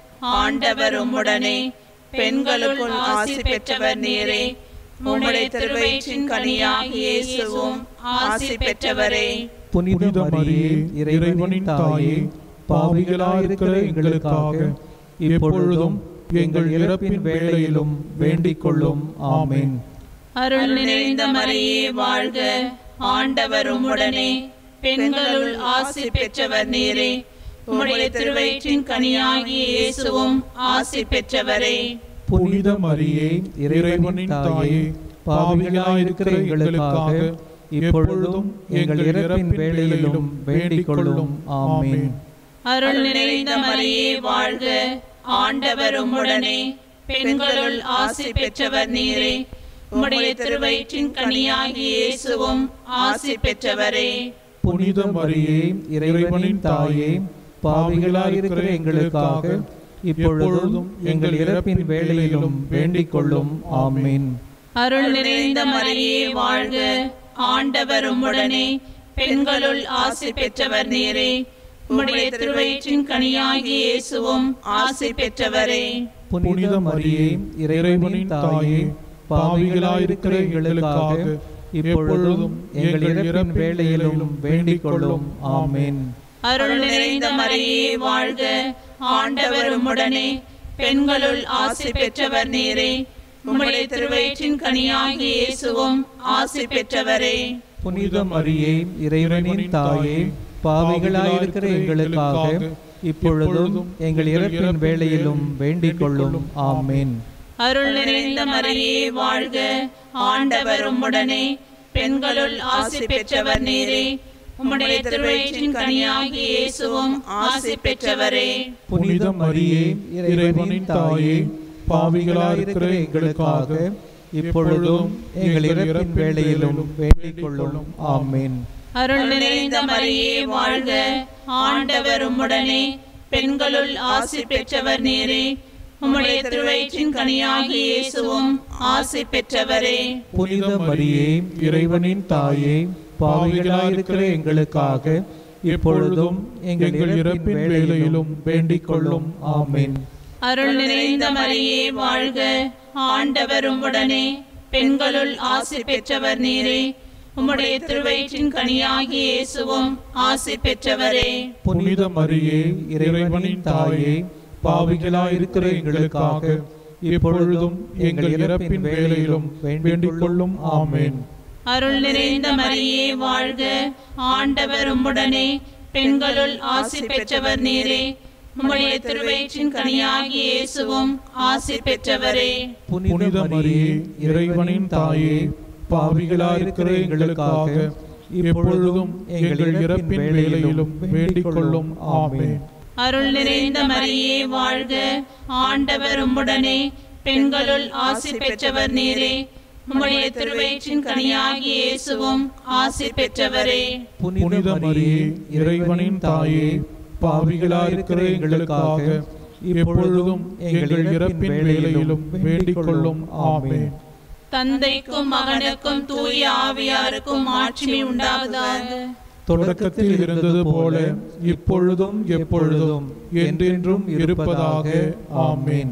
ஆண்டவர் உம்முடனே பெண்களுக்குள் ஆசி பெற்றவர் நீரே உம்முடைய திருவயிற்றின் கனியாகிய இயேசுவும் ஆசி பெற்றவரே புனித மரியே இறைவனின் தாயே பாவிகளாயிருக்கிற எங்களுக்காக இப்பொழுதும் எங்கள் இறப்பின் வேளையிலும் வேண்டிக் கொள்ளும் ஆமென் அருள் நிறைந்த மரியே வாழ்க ஆண்டவர் உம்முடனே பெண்களுள் ஆசி பெற்றவர் நீரே உம்முடைய திருவயிற்றின் கனியாகிய இயேசுவும் ஆசி பெற்றவரே புனித மரியே இறைவனின் தாயே பாவிகளாயிருக்கிற எங்களுக்காக இப்பொழுதும் எங்கள் இறப்பின் வேளையிலும் வேண்டிக் கொள்ளும் ஆமென் அருள் நிறைந்த மரியே வாழ்க ஆண்டவர் உம்முடனே பெண்களுள் ஆசி பெற்றவர் நீரே உம்முடைய திருவயிற்றின் கனியாகிய இயேசுவும் ஆசி பெற்றவரே புனித மரியே இறைவனின் தாயே பாவிகளாயிருக்கிற எங்களுக்காக இப்பொழுதும் எங்கள் இறப்பின் வேளையிலும் வேண்டிக் கொள்ளும் ஆமென் அருள் நிறைந்த மரியே வாழ்க ஆண்டவர் உம்முடனே பெண்களுள் ஆசி பெற்றவர் நீரே உம்முடைய திருவயிற்றின் கனியாகிய இயேசுவும் ஆசி பெற்றவரே புனித மரியே இறைவனின் தாயே பாவிகளாயிருக்கிற எங்களுக்காக இப்பொழுதும் எங்கள் இறப்பின் வேளையிலும் வேண்டிக் கொள்ளும் ஆமென் அருள் நிறைந்த மரியே வாழ்க ஆண்டவர் உம்முடனே பெண்களுள் ஆசி பெற்றவர் நீரே உம்முடைய திருவயிற்றின் கனியாகிய இயேசுவும் ஆசி பெற்றவரே புனித மரியே இறைவனின் தாயே பாவிகளாயிருக்கிற எங்களுக்காக இப்பொழுதும் எங்கள் இறப்பின் வேளையிலும் வேண்டிக் கொள்ளும் ஆமென் அருள் நிறைந்த மரியே வாழ்க ஆண்டவர் உம்முடனே பெண்களுள் ஆசி பெற்றவர் நீரே உம்முடைய திருவயிற்றின் கனியாகிய இயேசுவும் ஆசி பெற்றவரே புனித மரியே இறைவனின் தாயே பாவிகளாயிருக்கிற எங்களுக்காக இப்பொழுதும் எங்கள் இறப்பின் வேளையிலும் வேண்டிக் கொள்ளும் ஆமென் அருள் நிறைந்த மரியே வாழ்க ஆண்டவர் உம்முடனே பெண்களுள் ஆசி பெற்றவர் நீரே உம்முடைய திருவயிற்றின் கனியாகிய இயேசுவும் ஆசி பெற்றவரே புனித மரியே இறைவனின் தாயே பாவிகளாயிருக்கிற எங்களுக்காக இப்பொழுதும் எங்கள் இறப்பின் வேளையிலும் வேண்டிக் கொள்ளும் ஆமென் அருள் நிறைந்த மரியே வாழ்க ஆண்டவர் உம்முடனே பெண்களுள் ஆசி பெற்றவர் நீரே உம்முடைய திருவயிற்றின் கனியாகிய இயேசுவும் ஆசி பெற்றவரே புனித மரியே இறைவனின் தாயே பாவிகளாயிருக்கிற எங்களுக்காக இப்பொழுதும் எங்கள் இறப்பின் வேளையிலும் வேண்டிக் கொள்ளும் ஆமென் அருள் நிறைந்த மரியே வாழ்க ஆண்டவர் உம்முடனே பெண்களுள் ஆசி பெற்றவர் நீரே உம்முடைய திருவயிற்றின் கனியாகிய இயேசுவும் ஆசி பெற்றவரே புனித மரியே இறைவனின் தாயே பாவிகளாயிருக்கிற எங்களுக்காக இப்பொழுதும் எங்கள் இறப்பின் வேளையிலும் வேண்டிக் கொள்ளும் ஆமென் அருள் நிறைந்த மரியே வாழ்க ஆண்டவர் உம்முடனே பெண்களுள் ஆசி பெற்றவர் நீரே உம்முடைய திருவயிற்றின் கனியாகிய இயேசுவும் ஆசி பெற்றவரே புனித மரியே இறைவனின் தாயே பாவிகளாயிருக்கிற எங்களுக்காக இப்பொழுதும் எங்கள் இறப்பின் வேளையிலும் வேண்டிக் கொள்ளும் ஆமென் தந்தைக்கும் மகனுக்கும் தூய ஆவியாருக்கும் ஆட்சி உண்டாவதாக தொடக்கத்தில் இருந்தது போல இப்பொழுதும் எப்பொழுதும் என்றென்றும் இருப்பதாக ஆமென்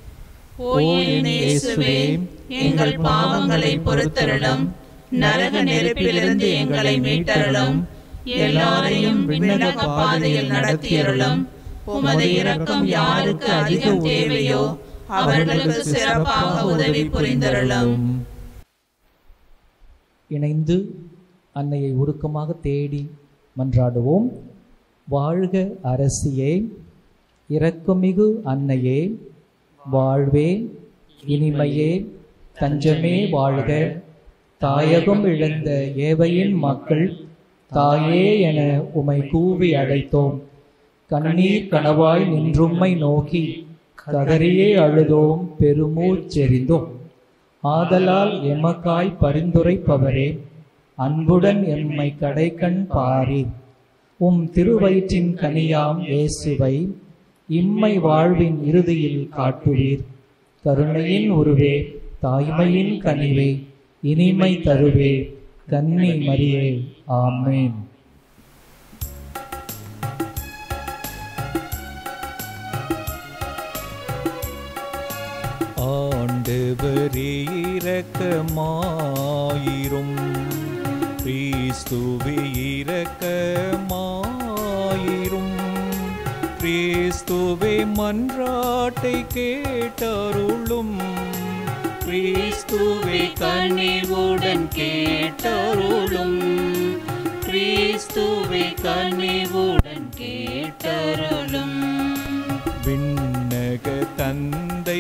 ஓ என் இயேசுவே எங்கள் பாவங்களை பொறுத்தருளும் நரக நெருப்பிலிருந்து எங்களை மீட்டருளும் எல்லாரையும் விண்ணக பாதையில் நடத்தியருளும் உமது இரக்கம் யாருக்கு அதிகம் தேவையோ அவர்களுக்கு சிறப்பாக உதவி புரிந்தருளும் இணைந்து அன்னையை உருக்கமாக தேடி மன்றாடுவோம் வாழ்க அரசியே இரக்கமிகு அன்னையே வாழ்வே இனிமையே தஞ்சமே வாழ்க தாயகம் இழந்த ஏவையின் மக்கள் தாயே என உமை கூவி அழைத்தோம் கண்ணீர் கனவாய் நின்றும்மை நோக்கி கதறியே அழுதோம் பெருமூச்செறிந்தோம் ஆதலால் எமக்காய் பரிந்துரைப்பவரே அன்புடன் எம்மை கடைக்கண் பாரி உம் திருவயிற்றின் கனியாம் இயேசுவை இம்மை வாழ்வின் இறுதியில் காட்டுவீர் கருணையின் உருவே தாய்மையின் கனிவே இனிமை தருவே கன்னி மரியே ஆமென் ஆண்டவரே இரக்கமாயிரும் கிறிஸ்துவே இரக்கமாயிரும் கிறிஸ்துவே மன்றாட்டை கேட்டருளும் கிறிஸ்துவே கனிவுடன் கேட்டருளும் கிறிஸ்துவே கனிவுடன் கேட்டருளும் விண்ணக தந்தை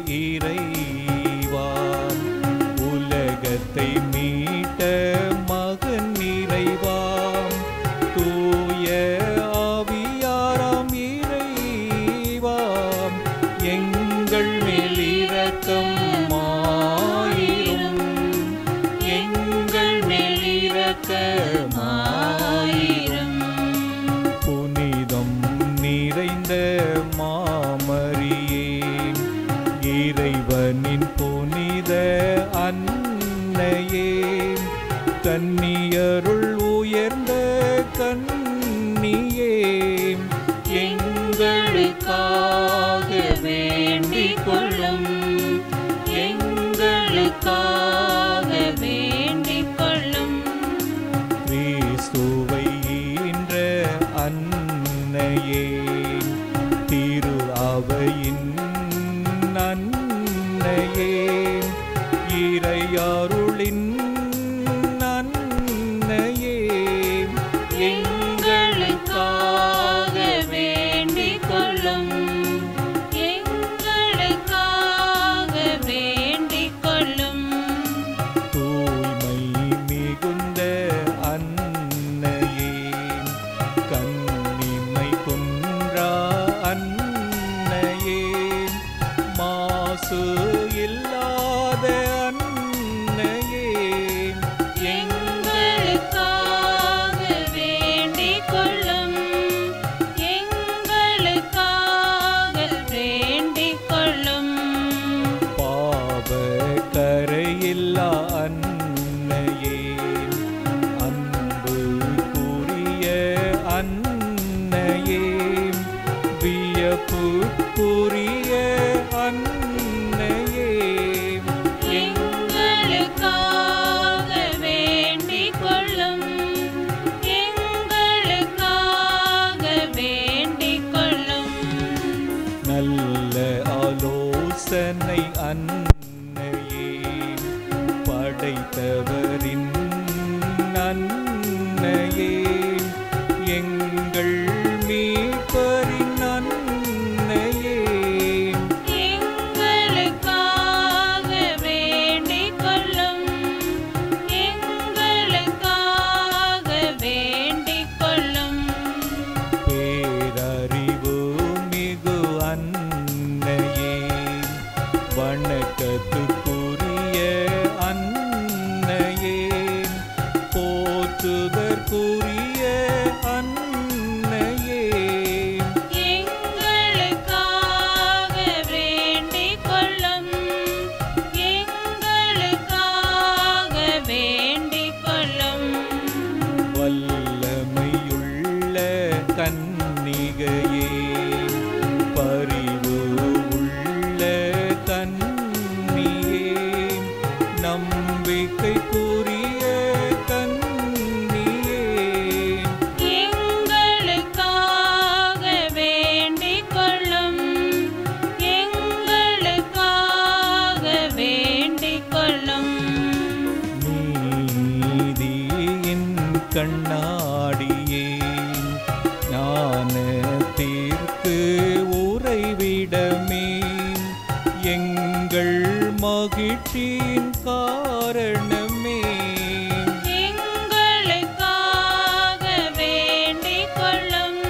இறைவா உலகத்தை மீட்ட மகன் இறைவா தூய ஆவியாராம் இறைவா எங்கள் மேல் இரக்கம் மாயிரும் எங்கள் மேல் இரக்கமாயிரும் புனிதம் நிறைந்த மாமரியே இறைவனின் புனித அன்னையே கன்னியருள் உயர்ந்த கன்னியே எங்களுக்காக வேண்டிக் கொள்ளும் எங்களுக்காக வேண்டிக் கொள்ளும் கிறிஸ்துவை ஈன்ற அன்னையே திரு அவையின் அன்னையே இறையாருளின் அன்னையே எங்களுக்காக வேண்டிக் கொள்ளும் எங்களுக்காக வேண்டிக் கொள்ளும் தூய்மை மிகுந்த அன்னையே கன்னிமை குன்றா அன்னையே மாசு இல்லாத அன்னையே எங்களுக்காக வேண்டிக் கொள்ளும் எங்களுக்காக வேண்டிக் கொள்ளும் பாவ கரையில்லா அன்னையே அன்பு கூறிய அன்னையே வியப்புக்குரிய அன்னையே எங்களுக்காக வேண்டிக் கொள்ளும் எங்களுக்காக வேண்டிக் கொள்ளும் நல்ல ஆலோசனை அன்னையே படைத்தவரின் அன்னையே எங்கள் மீட்பரின் அன்னையே எங்களுக்காக வேண்டிக் கொள்ளும் எங்களுக்காக வேண்டிக் கொள்ளும் பேரறிவு மிகு அன்னையே வணக்கத்துக்குரிய அன்னையே போற்றுதற்குரிய அன்னையே எங்களுக்காக வேண்டிக் கொள்ளும் எங்களுக்காக வேண்டிக் கொள்ளும் வல்லமையுள்ள கன்னிகையே பரிவு உள்ள கன்னியே நம்பிக்கைக்குரிய கன்னியே எங்களுக்காக வேண்டிக் கொள்ளும் எங்களுக்காக வேண்டிக் கொள்ளும் நீதியின் கண்ணாடியே ஞானத்திற்கு உறைவிடமே எங்கள் மகிழ்ச்சியின் காரணமே எங்களுக்காக வேண்டிக் கொள்ளும்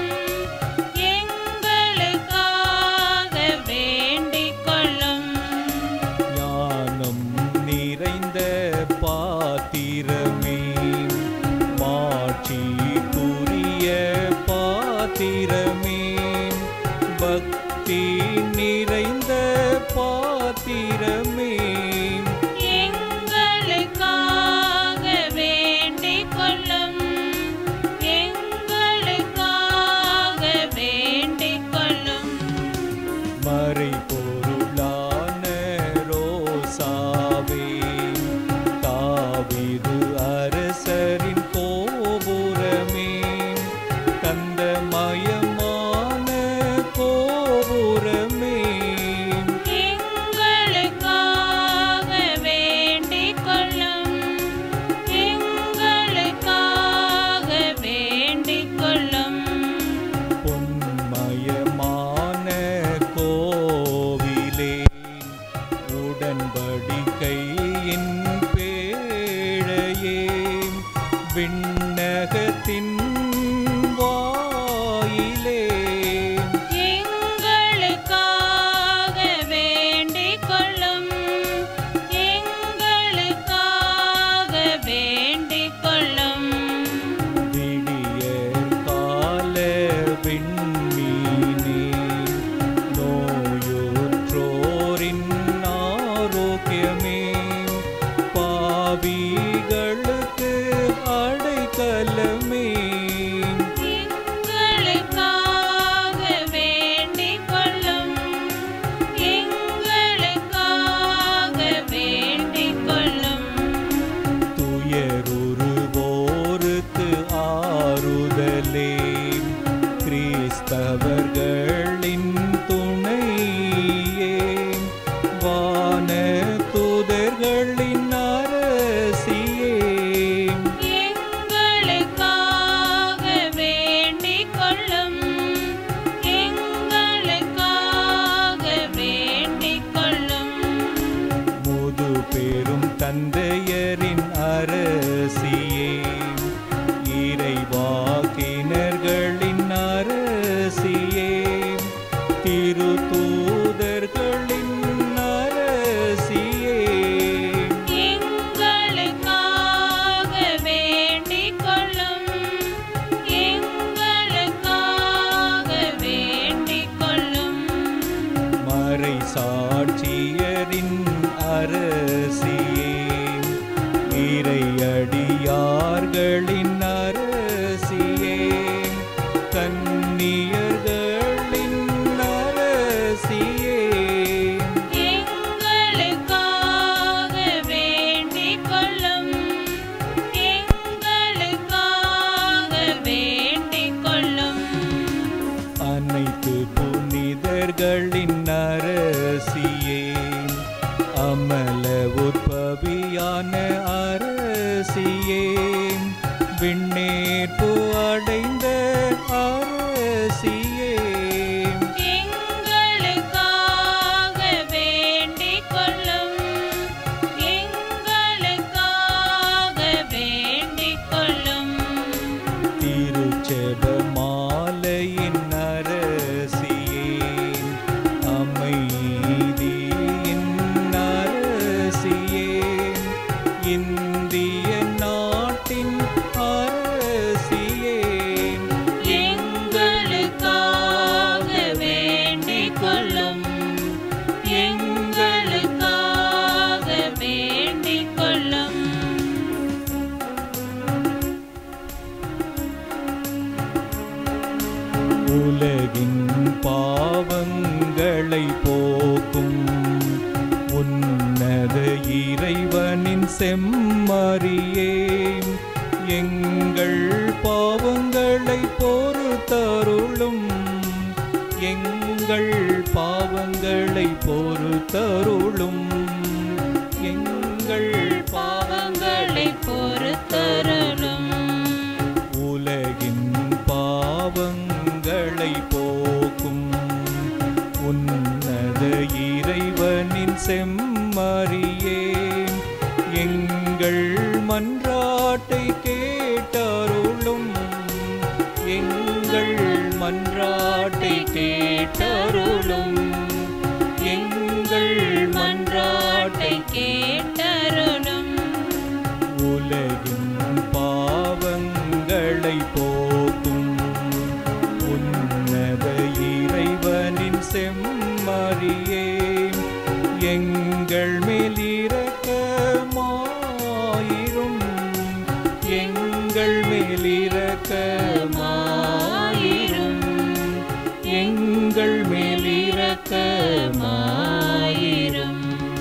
எங்களுக்காக வேண்டிக் கொள்ளும் ஞானம் நிறைந்த பாத்திரமே மாட்சி பாத்திரமே பக்தி நிறைந்த பாத்திரமே எங்களுக்காக வேண்டிக் கொள்ளும் எங்களுக்காக வேண்டிக் கொள்ளும் மறை பொருளான ரோசாவே தாவீது அரசரின் கோபுரமே கந்தமயமான கோபுரமே எங்களுக்காக வேண்டிக் கொள்ளும் எங்களுக்காக வேண்டிக் கொள்ளும் பொன்மயமான கோவிலே உடன்படிக்கையின் பேழையே விண்ணகத்தின் வாயிலே எங்களுக்காக வேண்டிக் கொள்ளும் எங்களுக்காக வேண்டிக் கொள்ளும் விடியற் கால விண்மீனே நோயுற்றோரின் ஆரோக்கியமே பாவிகளுக்கு அடைக்கலமே எங்களுக்காக வேண்டிக் கொள்ளும் எங்களுக்காக வேண்டிக் கொள்ளும் துயருருவோருக்கு ஆறுதலே கிறிஸ்தவர்களின் துணையே வான தூதர்களின் அரசியே எங்களுக்காக வேண்டிக் கொள்ளும் எங்களுக்காக வேண்டிக் கொள்ளும் முது பெரும் தந்தையரின் அரசியே இறைவாக்கினர்களின் அரசியே திருத்தூதர்களின் அரசியே எங்களுக்காக வேண்டிக் கொள்ளும் எங்களுக்காக வேண்டிக் கொள்ளும் மறை சாட்சியரின் அரசியே இறையடியார்களின் அரசியே கன்னியர்களின் அரசியே எங்களுக்காக வேண்டிக் கொள்ளும் எங்களுக்காக வேண்டிக் கொள்ளும் அனைத்து புனிதர்களின் அரசியே அமல உற்பவியான அரசியே விண்ணேற்பு அடைந்த அரசியே எங்களுக்காக வேண்டிக் கொள்ளும் எங்களுக்காக வேண்டிக் கொள்ளும் திருச்செப மாலையின் அரசியே அமைதியின் அரசியே இந்திய நாட்டின் அரசியே எங்களுக்காக வேண்டிக் கொள்ளும் எங்களுக்காக வேண்டிக் கொள்ளும் உலகின் பாவங்களை போக்கும் உன்னத இறைவனின் செம்மறியே எங்கள் பாவங்களை பொறுத்தருளும் எங்கள் பாவங்களை பொறுத்தருளும் எங்கள் பாவங்களை பொறுத்தருளும் உலகின் பாவங்களை போக்கும் உன்னத இறைவனின் செம்மறியே எங்கள் மன்றாட்டை கேட்டருளும் எங்கள் மன்றாட்டை கேட்டருளும் எங்கள் மன்றாட்டை கேட்டருளும் உலகின் பாவங்களை போக்கும் உன் எங்கள் மேல் இரக்கமாயிரும் எங்கள் மேல் இரக்கமாயிரும்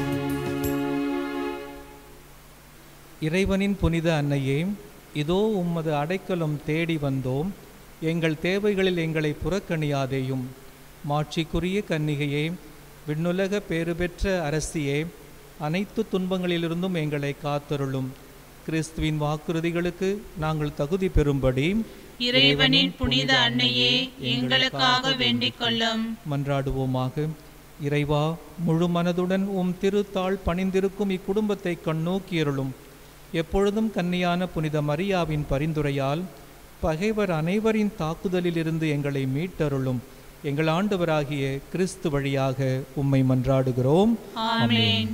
இறைவனின் புனித அன்னையே இதோ உம்மது அடைக்கலம் தேடி வந்தோம் எங்கள் தேவைகளில் எங்களை புறக்கணியாதேயும் மாட்சிக்குரிய கன்னிகையே விண்ணுலக பேறு பெற்ற அரசியே அனைத்து துன்பங்களிலிருந்தும் எங்களை காத்தருளும் கிறிஸ்துவின் வாக்குறுதிகளுக்கு நாங்கள் தகுதி பெறும்படி இறைவனின் புனித அன்னையே எங்களுக்காக வேண்டிக் கொள்ளும் மன்றாடுவோமாக இறைவா முழு மனதுடன் உம் திருத்தாள் பணிந்திருக்கும் இக்குடும்பத்தை கண்ணோக்கியருளும் எப்பொழுதும் கன்னியான புனித மரியாவின் பரிந்துரையால் பகைவர் அனைவரின் தாக்குதலிலிருந்து எங்களை மீட்டருளும் எங்கள் ஆண்டவராகிய கிறிஸ்து வழியாக உம்மை மன்றாடுகிறோம் ஆமென்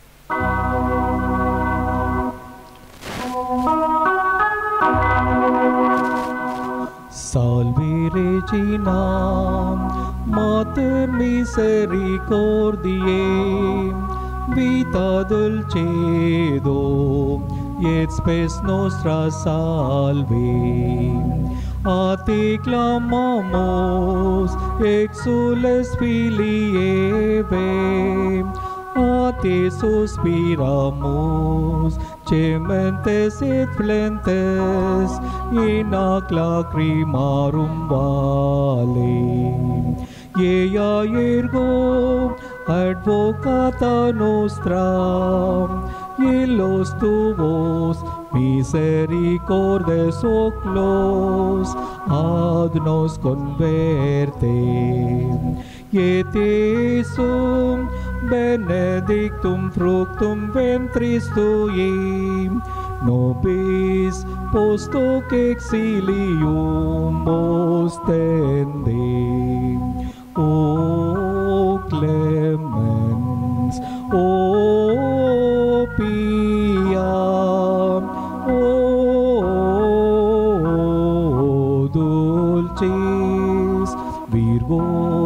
Salve Regina, Mater Misericordiae, vita dulcedo, et spes nostra salve. A te clamamos, exules filii Eve, a te suspiramos, gementes et flentes, in ac lacrimarum vale. Ea ergo advocata nostra, los tuos misericordes oclos ad nos converte. Et Iesum benedictum fructum ventris tui, nobis post hoc exilium ostende. O clemens, O pia, O dulcis Virgo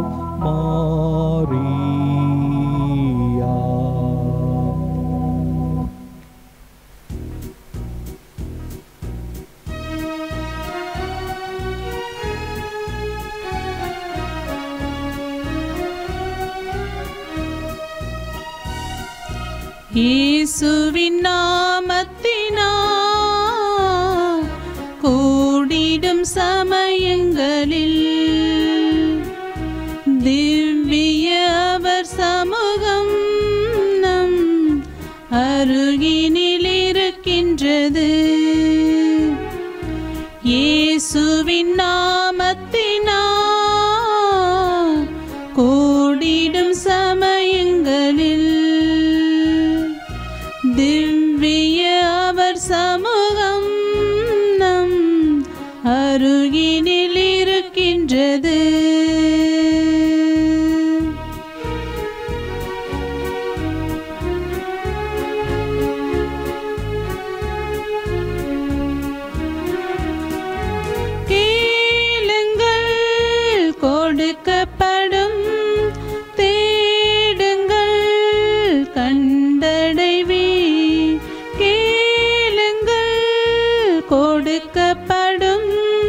Maria. இயேசுவின் நாமத்தினால் கூடிடும் சமயங்களில் திவ்ய அவர் சமூகம் நம் அருகினில் இருக்கின்றது இயேசுவின் நாமத்தினால் கூடிடும் சமயங்களில் திவ்ய அவர் சமூகம் நம் அருகினில் இருக்கின்றது கேளுங்கள் கொடுக்கப்படும் தேடுங்கள் கண்டடைவி கேளுங்கள் கொடுக்கப்படும்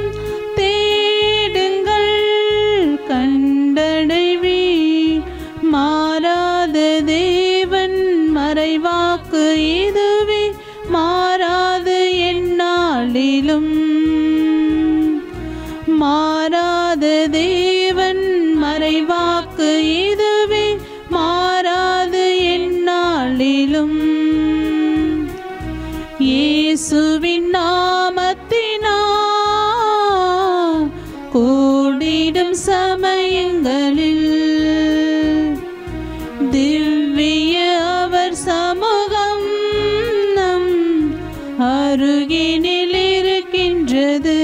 தேடுங்கள் கண்டடைவி மாறாத தேவன் மறைவாக்கு இதுவே மாறாது எந்நாளிலும் மாறாத தேவன் மறைவாக்கு இதுவே மாறாது எந்நாளிலும் இயேசுவின் நாமத்தினால் கூடிடும் சமயங்களில் திவ்ய அவர் சமூகம் நம் அருகினில் இருக்கின்றது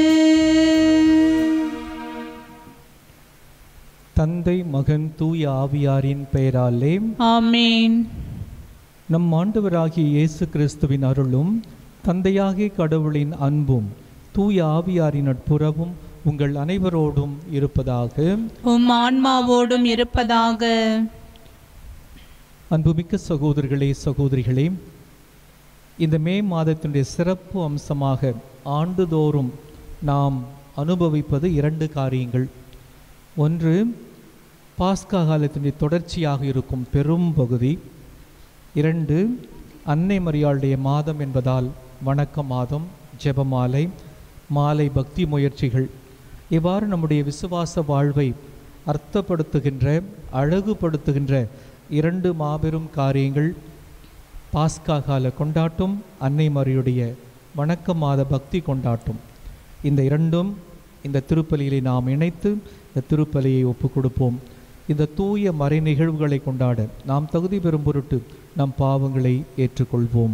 தந்தை மகன் தூய ஆவியாரின் பெயராலே ஆமேன் நம் ஆண்டவராகிய இயேசு கிறிஸ்துவின் அருளும் தந்தையாகிய கடவுளின் அன்பும் தூய ஆவியாரின் நட்புறவும் உங்கள் அனைவரோடும் இருப்பதாக உம் ஆன்மாவோடும் இருப்பதாக அன்புமிக்க சகோதரர்களே சகோதரிகளே இந்த மே மாதத்தினுடைய சிறப்பு அம்சமாக ஆண்டுதோறும் நாம் அனுபவிப்பது இரண்டு காரியங்கள் ஒன்று பாஸ்கா காலத்தினுடைய தொடர்ச்சியாக இருக்கும் பெரும் பகுதி இரண்டு அன்னை மரியாளுடைய மாதம் என்பதால் வணக்க மாதம் ஜெபமாலை மாலை பக்தி முயற்சிகள் இவ்வாறு நம்முடைய விசுவாச வாழ்வை அர்த்தப்படுத்துகின்ற அழகுபடுத்துகின்ற இரண்டு மாபெரும் காரியங்கள் பாஸ்கா கால கொண்டாட்டம் அன்னை மரியுடைய வணக்க மாத பக்தி கொண்டாட்டம் இந்த இரண்டும் இந்த திருப்பலியிலே நாம் இணைத்து இந்த திருப்பலியை ஒப்புக் கொடுப்போம் இந்த தூய மறை நிகழ்வுகளை கொண்டாட நாம் தகுதி பெறும் பொருட்டு நம் பாவங்களை ஏற்றுக்கொள்வோம்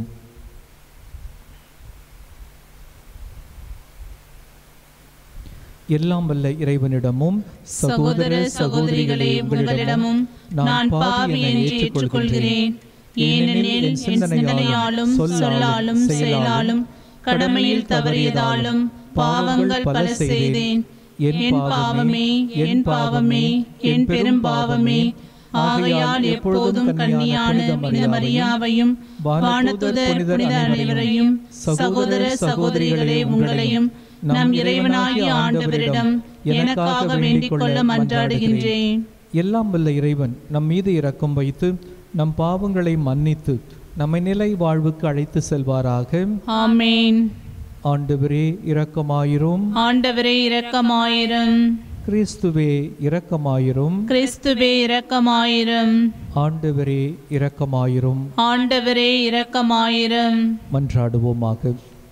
எல்லாம் வல்ல இறைவனிடமும் சகோதர சகோதரிகளே உங்களிடமும் நான் பாவி என்று ஏற்றுக்கொள்கிறேன் ஏனெனில் என் சிந்தனையாலும் சொல்லாலும் செயலாலும் கடமையில் தவறியதாலும் பாவங்கள் பல செய்தேன் என் பாவமே என் பாவமே என் பெரும் பாவமே ஆகையால் எப்போதும் கன்னியான புனித மரியாவையும் வானதுதர் புனித அனைவரையும் சகோதர சகோதரிகளே உங்களையும் நம் இறைவனாகிய ஆண்டவரிடம் எனக்காக வேண்டிக் கொள்ள மன்றாடுகின்றேன் எல்லாம் வல்ல இறைவன் நம் மீது இரக்கம் வைத்து நம் பாவங்களை மன்னித்து நம்மை நிலை வாழ்வுக்கு அழைத்து செல்வாராக ஆமேன் ஆண்டவரே இரக்கமாயிரும் ஆண்டவரே இரக்கமாயிரும் கிறிஸ்துவே இரக்கமாயிரும் கிறிஸ்துவே இரக்கமாயிரும் ஆண்டவரே இரக்கமாயிரும் ஆண்டவரே இரக்கமாயிரும் மன்றாடுவோமாக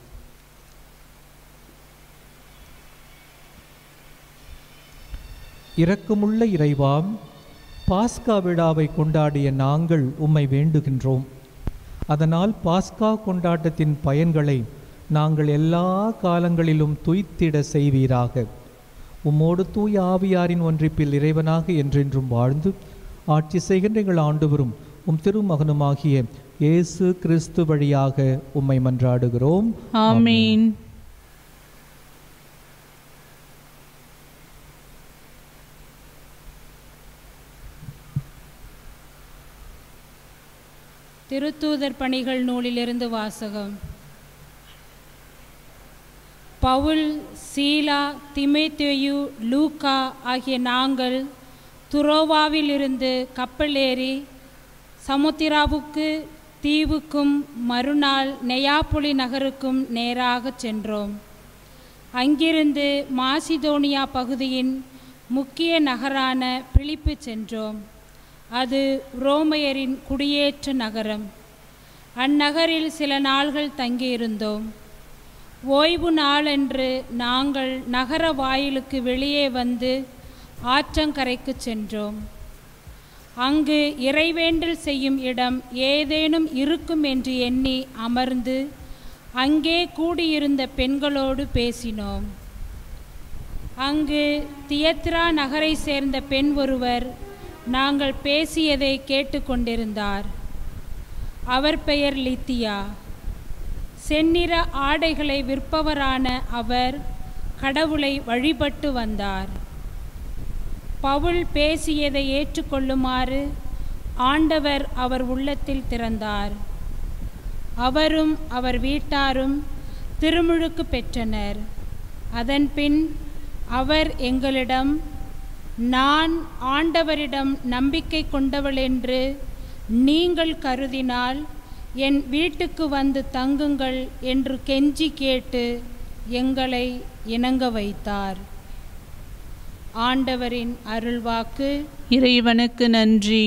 இரக்கமுள்ள இறைவா பாஸ்கா விழாவை கொண்டாடிய நாங்கள் உம்மை வேண்டுகின்றோம் அதனால் பாஸ்கா கொண்டாட்டத்தின் பயன்களை நாங்கள் எல்லா காலங்களிலும் துய்த்திட செய்வீராக உம்மோடு தூய ஆவியாரின் ஒன்றிப்பில் இறைவனாக என்றென்றும் வாழ்ந்து ஆட்சி செய்கின்ற எங்கள் ஆண்டவரும் உம் திருமகனுமாகிய இயேசு கிறிஸ்து வழியாக உம்மை மன்றாடுகிறோம் ஆமீன் திருத்தூதர் பணிகள் நூலிலிருந்து வாசகம் பவுல் சீலா திமேத்தேயு லூக்கா ஆகிய நாங்கள் துரோவாவிலிருந்து கப்பல் ஏறி சமுத்திராவுக்கு தீவுக்கும் மறுநாள் நெயாப்பொலி நகருக்கும் நேராக சென்றோம் அங்கிருந்து மாசிதோனியா பகுதியின் முக்கிய நகரான பிலிப்பு சென்றோம் அது ரோமையரின் குடியேற்ற நகரம் அந்நகரில் சில நாள்கள் தங்கியிருந்தோம் ஓய்வு நாளன்று நாங்கள் நகர வாயிலுக்கு வெளியே வந்து ஆற்றங்கரைக்கு சென்றோம் அங்கு இறைவேண்டல் செய்யும் இடம் ஏதேனும் இருக்கும் என்று எண்ணி அமர்ந்து அங்கே கூடியிருந்த பெண்களோடு பேசினோம் அங்கு தியத்ரா நகரை சேர்ந்த பெண் ஒருவர் நாங்கள் பேசியதை கேட்டுக்கொண்டிருந்தார் அவர் பெயர் லித்தியா செந்நிற ஆடைகளை விற்பவரான அவர் கடவுளை வழிபட்டு வந்தார் பவுல் பேசியதை ஏற்றுக்கொள்ளுமாறு ஆண்டவர் அவர் உள்ளத்தில் திறந்தார் அவரும் அவர் வீட்டாரும் திருமுழுக்கு பெற்றனர் அதன்பின் அவர் எங்களிடம் நான் ஆண்டவரிடம் நம்பிக்கை கொண்டவள் என்று நீங்கள் கருதினால் என் வீட்டுக்கு வந்து தங்குங்கள் என்று கெஞ்சி கேட்டு எங்களை இணங்க வைத்தார் ஆண்டவரின் அருள்வாக்கு இறைவனுக்கு நன்றி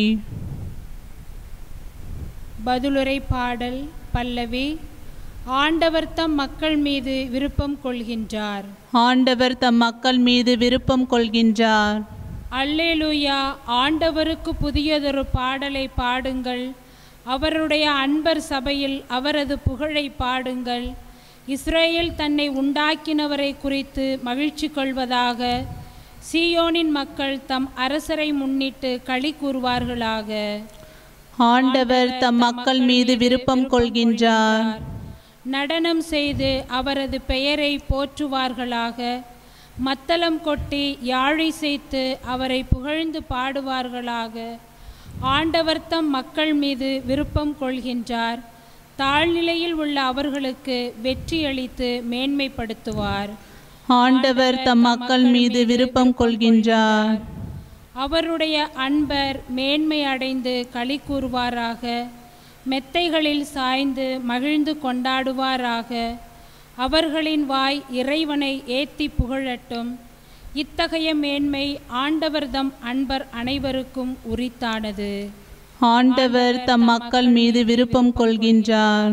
பதிலுரை பாடல் பல்லவி ஆண்டவர் தம் மக்கள் மீது விருப்பம் கொள்கின்றார் ஆண்டவர் தம் மக்கள் மீது விருப்பம் கொள்கின்றார் அல்லேலூயா ஆண்டவருக்கு புதியதொரு பாடலை பாடுங்கள் அவருடைய அன்பர் சபையில் அவரது புகழை பாடுங்கள் இஸ்ரேல் தன்னை உண்டாக்கினவரை குறித்து மகிழ்ச்சி கொள்வதாக சீயோனின் மக்கள் தம் அரசரை முன்னிட்டு களி கூறுவார்களாக ஆண்டவர் தம் மக்கள் மீது விருப்பம் கொள்கின்றார் நடனம் செய்து அவரது பெயரை போற்றுவார்களாக மத்தளம் கொட்டி யாழை செய்து அவரை புகழ்ந்து பாடுவார்களாக ஆண்டவர் தம் மக்கள் மீது விருப்பம் கொள்கின்றார் தாழ்நிலையில் உள்ள அவர்களுக்கு வெற்றியளித்து மேன்மைப்படுத்துவார் ஆண்டவர் தம் மக்கள் மீது விருப்பம் கொள்கின்றார் அவருடைய அன்பர் மேன்மை அடைந்து களி கூறுவாராக மெத்தைகளில் சாய்ந்து மகிழ்ந்து கொண்டாடுவாராக அவர்களின் வாய் இறைவனை ஏத்தி புகழட்டும் இத்தகைய மேன்மை ஆண்டவர்தம் அன்பர் அனைவருக்கும் உரித்தானது ஆண்டவர் தம் மக்கள் மீது விருப்பம் கொள்கின்றார்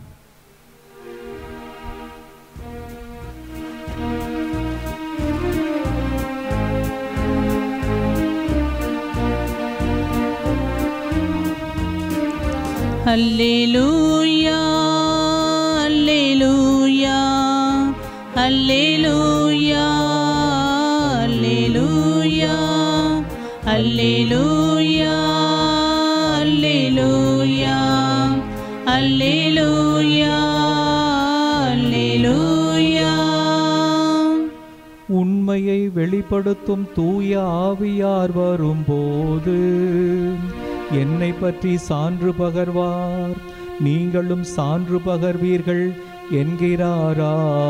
அல்லேலூயா அல்லேலூயா அல்லேலூயா அல்லேலூயா அல்லேலூயா அல்லேலூயா அல்லேலூயா அல்லேலூயா உண்மையை வெளிப்படுத்தும் தூய ஆவியார் வரும்போது என்னை பற்றி சான்று பகர்வார் நீங்களும் சான்று பகர்வீர்கள் என்கிறார்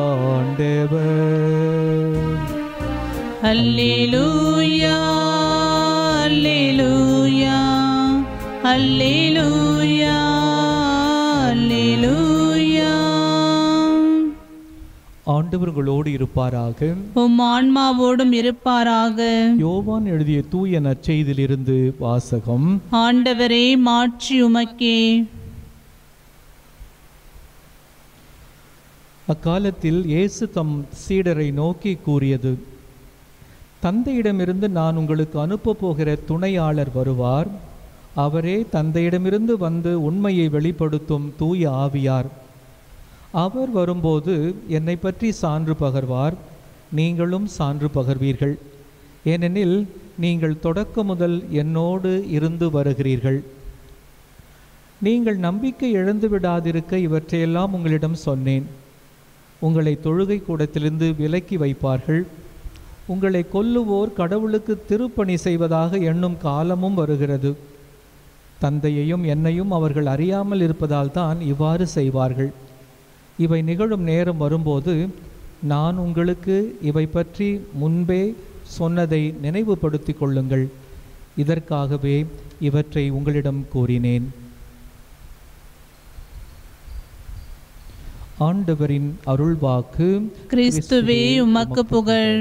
ஆண்டவர் அல்லேலூயா அல்லேலூயா அல்லேலூயா அல்லேலூயா ஆண்டவர் உங்களோடு இருப்பாராக உம் ஆன்மாவோடும் இருப்பாராக யோவான் எழுதிய தூய நற்செய்தியிலிருந்து வாசகம் ஆண்டவரே மாற்றி உமக்கே அக்காலத்தில் இயேசு தம் சீடரை நோக்கி கூறியது தந்தையிடமிருந்து நான் உங்களுக்கு அனுப்பப் போகிற துணையாளர் வருவார் அவரே தந்தையிடமிருந்து வந்து உண்மையை வெளிப்படுத்தும் தூய ஆவியார் அவர் வரும்போது என்னை பற்றி சான்று பகர்வார் நீங்களும் சான்று பகர்வீர்கள் ஏனெனில் நீங்கள் தொடக்க முதல் என்னோடு இருந்து வருகிறீர்கள் நீங்கள் நம்பிக்கை இழந்து விடாதிருக்க இவற்றையெல்லாம் உங்களிடம் சொன்னேன் உங்களை தொழுகை கூடத்திலிருந்து விலக்கி வைப்பார்கள் உங்களை கொல்லுவோர் கடவுளுக்கு திருப்பணி செய்வதாக எண்ணும் காலமும் வருகிறது தந்தையையும் என்னையும் அவர்கள் அறியாமல் இருப்பதால் தான் இவ்வாறு செய்வார்கள் இவை நிகழும் நேரம் வரும்போது நான் உங்களுக்கு இவை பற்றி முன்பே சொன்னதை நினைவுபடுத்திக் கொள்ளுங்கள் இதற்காகவே இவற்றை உங்களிடம் கூறினேன் ஆண்டவரின் அருள்வாக்கு கிறிஸ்துவே உமக்கு புகழ்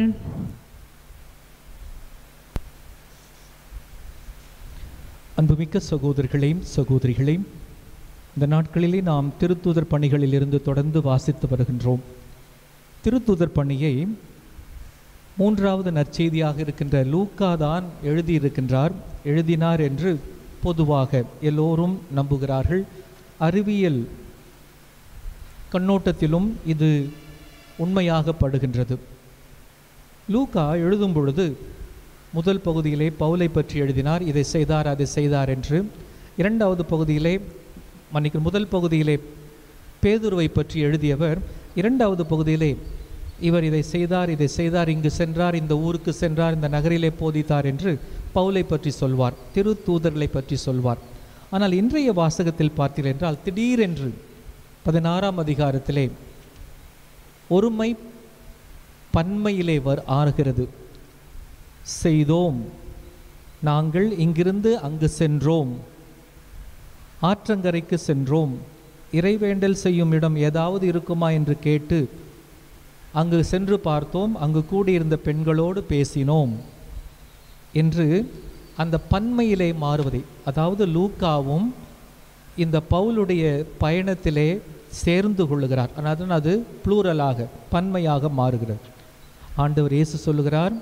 அன்புமிக்க சகோதரர்களே சகோதரிகளே இந்த நாட்களிலே நாம் திருத்தூதர் பணிகளில் இருந்து தொடர்ந்து வாசித்து வருகின்றோம் திருத்தூதர் பணியை மூன்றாவது நற்செய்தியாக இருக்கின்ற லூக்கா தான் எழுதியிருக்கின்றார் எழுதினார் என்று பொதுவாக எல்லோரும் நம்புகிறார்கள் அறிவியல் கண்ணோட்டத்திலும் இது உண்மையாகப்படுகின்றது லூக்கா எழுதும் பொழுது முதல் பகுதியிலே பவுலை பற்றி எழுதினார் இதை செய்தார் அதை செய்தார் என்று இரண்டாவது பகுதியிலே மன்னிக்கு முதல் பகுதியிலே பேதுருவை பற்றி எழுதியவர் இரண்டாவது பகுதியிலே இவர் இதை செய்தார் இதை செய்தார் இங்கு சென்றார் இந்த ஊருக்கு சென்றார் இந்த நகரிலே போதித்தார் என்று பவுலை பற்றி சொல்வார் திரு தூதர்களை பற்றி சொல்வார் ஆனால் இன்றைய வாசகத்தில் பார்த்தீர்கள் என்றால் திடீரென்று பதினாறாம் அதிகாரத்திலே ஒருமை பன்மையிலே வர் ஆறுகிறது செய்தோம் நாங்கள் இங்கிருந்து அங்கு சென்றோம் ஆற்றங்கரைக்கு சென்றோம் இறைவேண்டல் செய்யும் இடம் ஏதாவது இருக்குமா என்று கேட்டு அங்கு சென்று பார்த்தோம் அங்கு கூடியிருந்த பெண்களோடு பேசினோம் என்று அந்த பன்மையிலே மாறுவதை அதாவது லூக்காவும் இந்த பவுலுடைய பயணத்திலே சேர்ந்து கொள்ளுகிறார் ஆனால் அது ப்ளூரலாக பன்மையாக மாறுகிறது ஆண்டவர் இயேசு சொல்லுகிறார்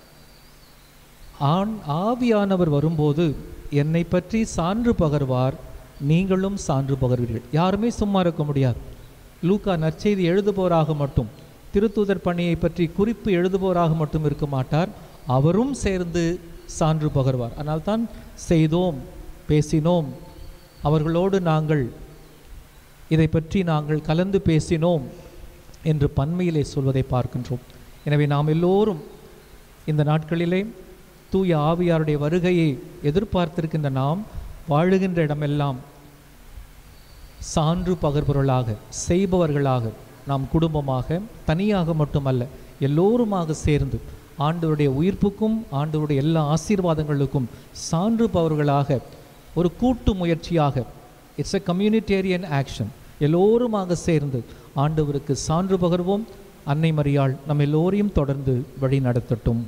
ஆண் ஆவியானவர் வரும்போது என்னை பற்றி சான்று பகர்வார் நீங்களும் சான்று பகர்வீர்கள் யாருமே சும்மா இருக்க முடியாது லூக்கா நற்செய்தி எழுதுபவராக மட்டும் திருத்தூதர் பணியை பற்றி குறிப்பு எழுதுபவராக மட்டும் இருக்க மாட்டார் அவரும் சேர்ந்து சான்று பகர்வார் அதனால்தான் செய்தோம் பேசினோம் அவர்களோடு நாங்கள் இதை பற்றி நாங்கள் கலந்து பேசினோம் என்று பன்மையிலே சொல்வதை பார்க்கின்றோம் எனவே நாம் எல்லோரும் இந்த நாட்களிலே தூய ஆவியாருடைய வருகையை எதிர்பார்த்திருக்கின்ற நாம் வாழுகின்ற இடமெல்லாம் சான்று பகர்பொருளாக செய்பவர்களாக நாம் குடும்பமாக தனியாக மட்டுமல்ல எல்லோருமாக சேர்ந்து ஆண்டவருடைய உயிர்ப்புக்கும் ஆண்டவருடைய எல்லா ஆசீர்வாதங்களுக்கும் சான்று பவர்களாக ஒரு கூட்டு முயற்சியாக இட்ஸ் எ கம்யூனிடேரியன் ஆக்ஷன் எல்லோருமாக சேர்ந்து ஆண்டவருக்கு சான்று பகர்வோம் அன்னை மரியாள் நம் எல்லோரையும் தொடர்ந்து வழி நடத்தட்டும்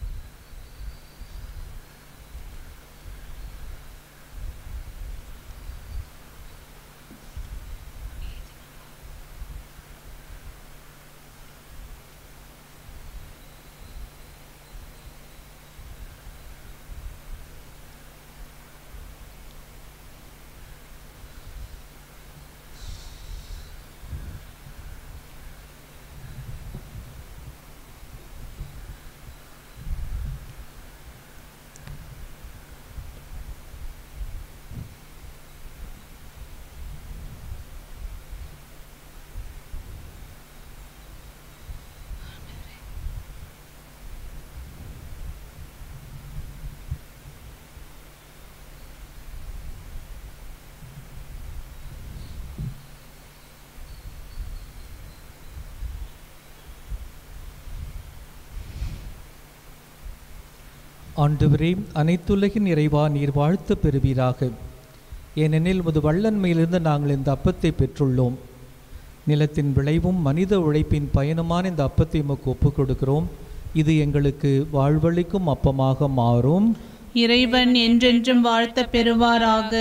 ஆண்டவரே அனைத்துலகின் இறைவா நீர் வாழ்த்து பெறுவீராக ஏனெனில் உமது வல்லன்மையிலிருந்து நாங்கள் இந்த அப்பத்தை பெற்றுள்ளோம் நிலத்தின் விளைவும் மனித உழைப்பின் பயனுமான இந்த அப்பத்தை உமக்கு ஒப்புக் கொடுக்கிறோம் இது எங்களுக்கு வாழ்வளிக்கும் அப்பமாக மாறும் இறைவன் என்றென்றும் வாழ்த்த பெறுவாராக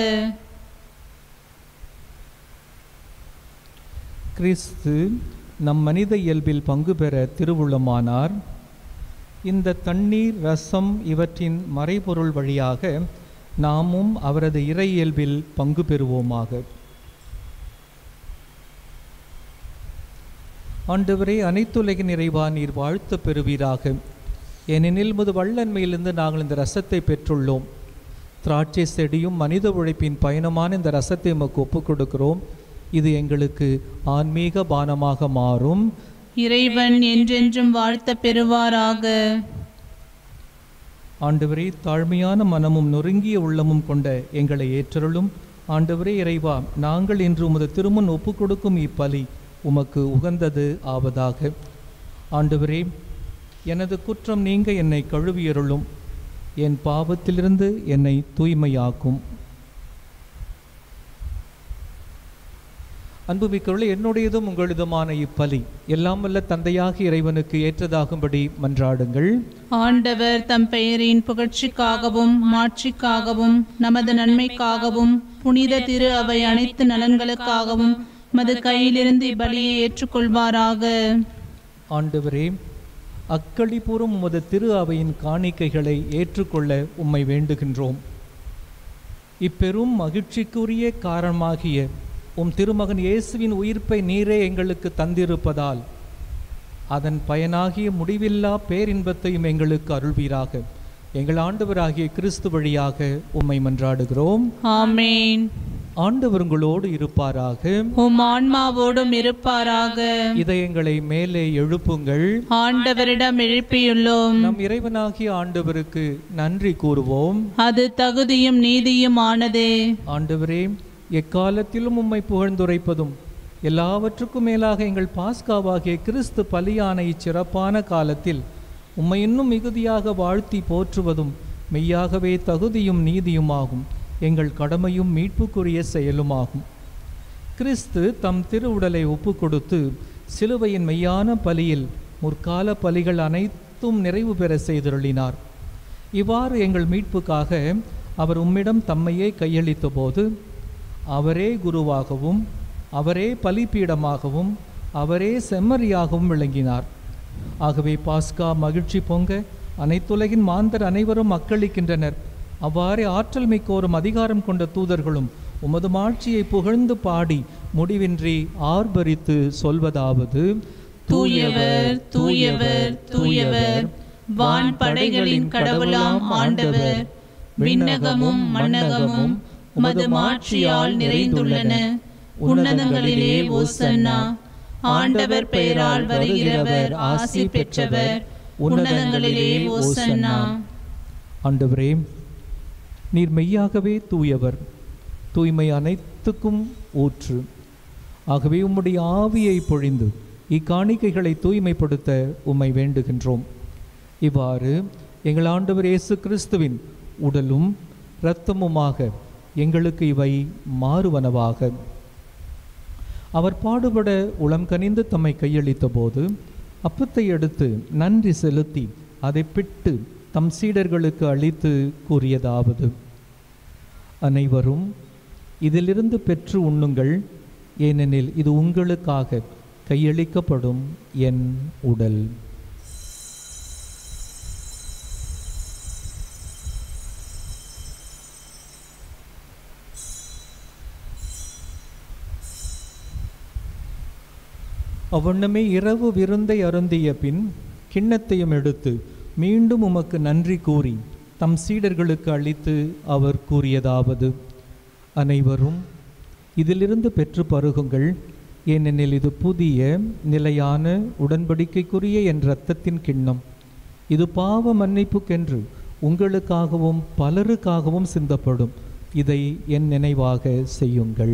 கிறிஸ்து நம் மனித இயல்பில் பங்கு பெற திருவுள்ளமானார் இந்த தண்ணீர் ரசம் இவற்றின் மறைபொருள் வழியாக நாமும் அவரது இறை இயல்பில் பங்கு பெறுவோமாக ஆண்டவரே அனைத்துலகின் இறைவா நீர் வாழ்த்து பெறுவீராக ஏனெனில் முது வல்லன்மையிலிருந்து நாங்கள் இந்த ரசத்தை பெற்றுள்ளோம் திராட்சை செடியும் மனித உழைப்பின் பயணமான இந்த ரசத்தை உமக்கு ஒப்புக் கொடுக்கிறோம் இது எங்களுக்கு ஆன்மீக பானமாக மாறும் இறைவன் என்றென்றும் வாழ்த்த பெறுவாராக ஆண்டவரே தாழ்மையான மனமும் நொறுங்கிய உள்ளமும் கொண்ட எங்களை ஏற்றருளும் ஆண்டவரே இறைவா நாங்கள் இன்று உமது திருமுன் ஒப்புக் கொடுக்கும் இப்பலி உமக்கு உகந்தது ஆவதாக ஆண்டவரே எனது குற்றம் நீங்க என்னை கழுவியருளும் என் பாவத்திலிருந்து என்னை தூய்மையாக்கும் அன்புமிக்கவர்களே என்னுடையதும் உங்களுதுமான இப்பலி எல்லாம் வல்ல தந்தையாக இறைவனுக்கு ஏற்றதாகும்படி மன்றாடுங்கள் ஆண்டவர் தம் பெயரின் புகழ்ச்சிக்காகவும் மாட்சிக்காகவும் நமது நன்மைக்காகவும் புனித திரு அவை அனைத்து நலன்களுக்காகவும் மது கையிலிருந்து இப்பலியை ஏற்றுக்கொள்வாராக ஆண்டவரே அக்களிபூர்வம் உமது திரு அவையின் காணிக்கைகளை ஏற்றுக்கொள்ள உம்மை வேண்டுகின்றோம் இப்பெரும் மகிழ்ச்சிக்குரிய காரணமாகிய உம் திருமகன் இயேசுவின் உயிர்ப்பை நீரே எங்களுக்கு தந்திருப்பதால் அதன் பயனாகிய முடிவில்லா பேரின்பத்தையும் எங்களுக்கு அருள்வீராக எங்கள் ஆண்டவராகிய கிறிஸ்து வழியாக உம்மை மன்றாடுகிறோம் ஆமேன் ஆண்டவர் உங்களோடு இருப்பாராக உம் ஆன்மாவோடும் இருப்பாராக இதயங்களை மேலே எழுப்புங்கள் ஆண்டவரிடம் எழுப்பியுள்ளோம் நம் இறைவனாகிய ஆண்டவருக்கு நன்றி கூறுவோம் அது தகுதியும் நீதியும் ஆனதே ஆண்டவரே எக்காலத்திலும் உம்மை புகழ்ந்துரைப்பதும் எல்லாவற்றுக்கும் மேலாக எங்கள் பாஸ்காவாகிய கிறிஸ்து பலியான இச்சிறப்பான காலத்தில் உம்மை இன்னும் மிகுதியாக வாழ்த்தி போற்றுவதும் மெய்யாகவே தகுதியும் நீதியுமாகும் எங்கள் கடமையும் மீட்புக்குரிய செயலுமாகும் கிறிஸ்து தம் திருவுடலை ஒப்பு கொடுத்து சிலுவையின் மெய்யான பலியில் முற்கால பலிகள் அனைத்தும் நிறைவு பெற செய்தருளினார் இவ்வாறு எங்கள் மீட்புக்காக அவர் உம்மிடம் தம்மையே கையளித்த போது அவரே குருவாகவும் அவரே பலிபீடமாகவும் அவரே செம்மறியாகவும் விளங்கினார் ஆகவே பாஸ்கா மகிழ்ச்சி பொங்க அனைத்துலகின் மாந்தர் அனைவரும் அக்களிக்கின்றனர் அவ்வாறே ஆற்றல் மிக்கோரும் அதிகாரம் கொண்ட தூதர்களும் உமது மாட்சியை புகழ்ந்து பாடி முடிவின்றி ஆர்ப்பரித்து சொல்வதாவது தூயவர் தூயவர் தூயவர் வான் படைகளின் கடவுளாம் ஆண்டவர் விண்ணகமும் மண்ணகமும் உமது மாட்சியால் நிறைந்துள்ளன உன்னதங்களிலே ஓசன்னா ஆண்டவர் பெயரால் வருகிறவர் ஆசி பெற்றவர் உன்னதங்களிலே ஓசன்னா ஆண்டவரே நீர் மெய்யாகவே தூயவர் தூய்மை அனைத்துக்கும் ஊற்று ஆகவே உம்முடைய ஆவியை பொழிந்து இக்காணிக்கைகளை தூய்மைப்படுத்த உம்மை வேண்டுகின்றோம் இவ்வாறு எங்கள் ஆண்டவர் இயேசு கிறிஸ்துவின் உடலும் இரத்தமுமாக எங்களுக்கு இவை மாறுவனவாக அவர் பாடுபட உளம் கனிந்து தம்மை கையளித்த போது அப்பத்தை எடுத்து நன்றி செலுத்தி அதை பிட்டு தம் சீடர்களுக்கு அளித்து கூறியதாவது அனைவரும் இதிலிருந்து பெற்று உண்ணுங்கள் ஏனெனில் இது உங்களுக்காக கையளிக்கப்படும் என் உடல் அவ்வண்ணமே இரவு விருந்தை அருந்திய பின் கிண்ணத்தையும் எடுத்து மீண்டும் உமக்கு நன்றி கூறி தம் சீடர்களுக்கு அளித்து அவர் கூறியதாவது அனைவரும் இதிலிருந்து பெற்று பருகுங்கள் ஏனெனில் இது புதிய நிலையான உடன்படிக்கைக்குரிய என் இரத்தத்தின் கிண்ணம் இது பாவ மன்னிப்புக்கென்று உங்களுக்காகவும் பலருக்காகவும் சிந்தப்படும் இதை என் நினைவாக செய்யுங்கள்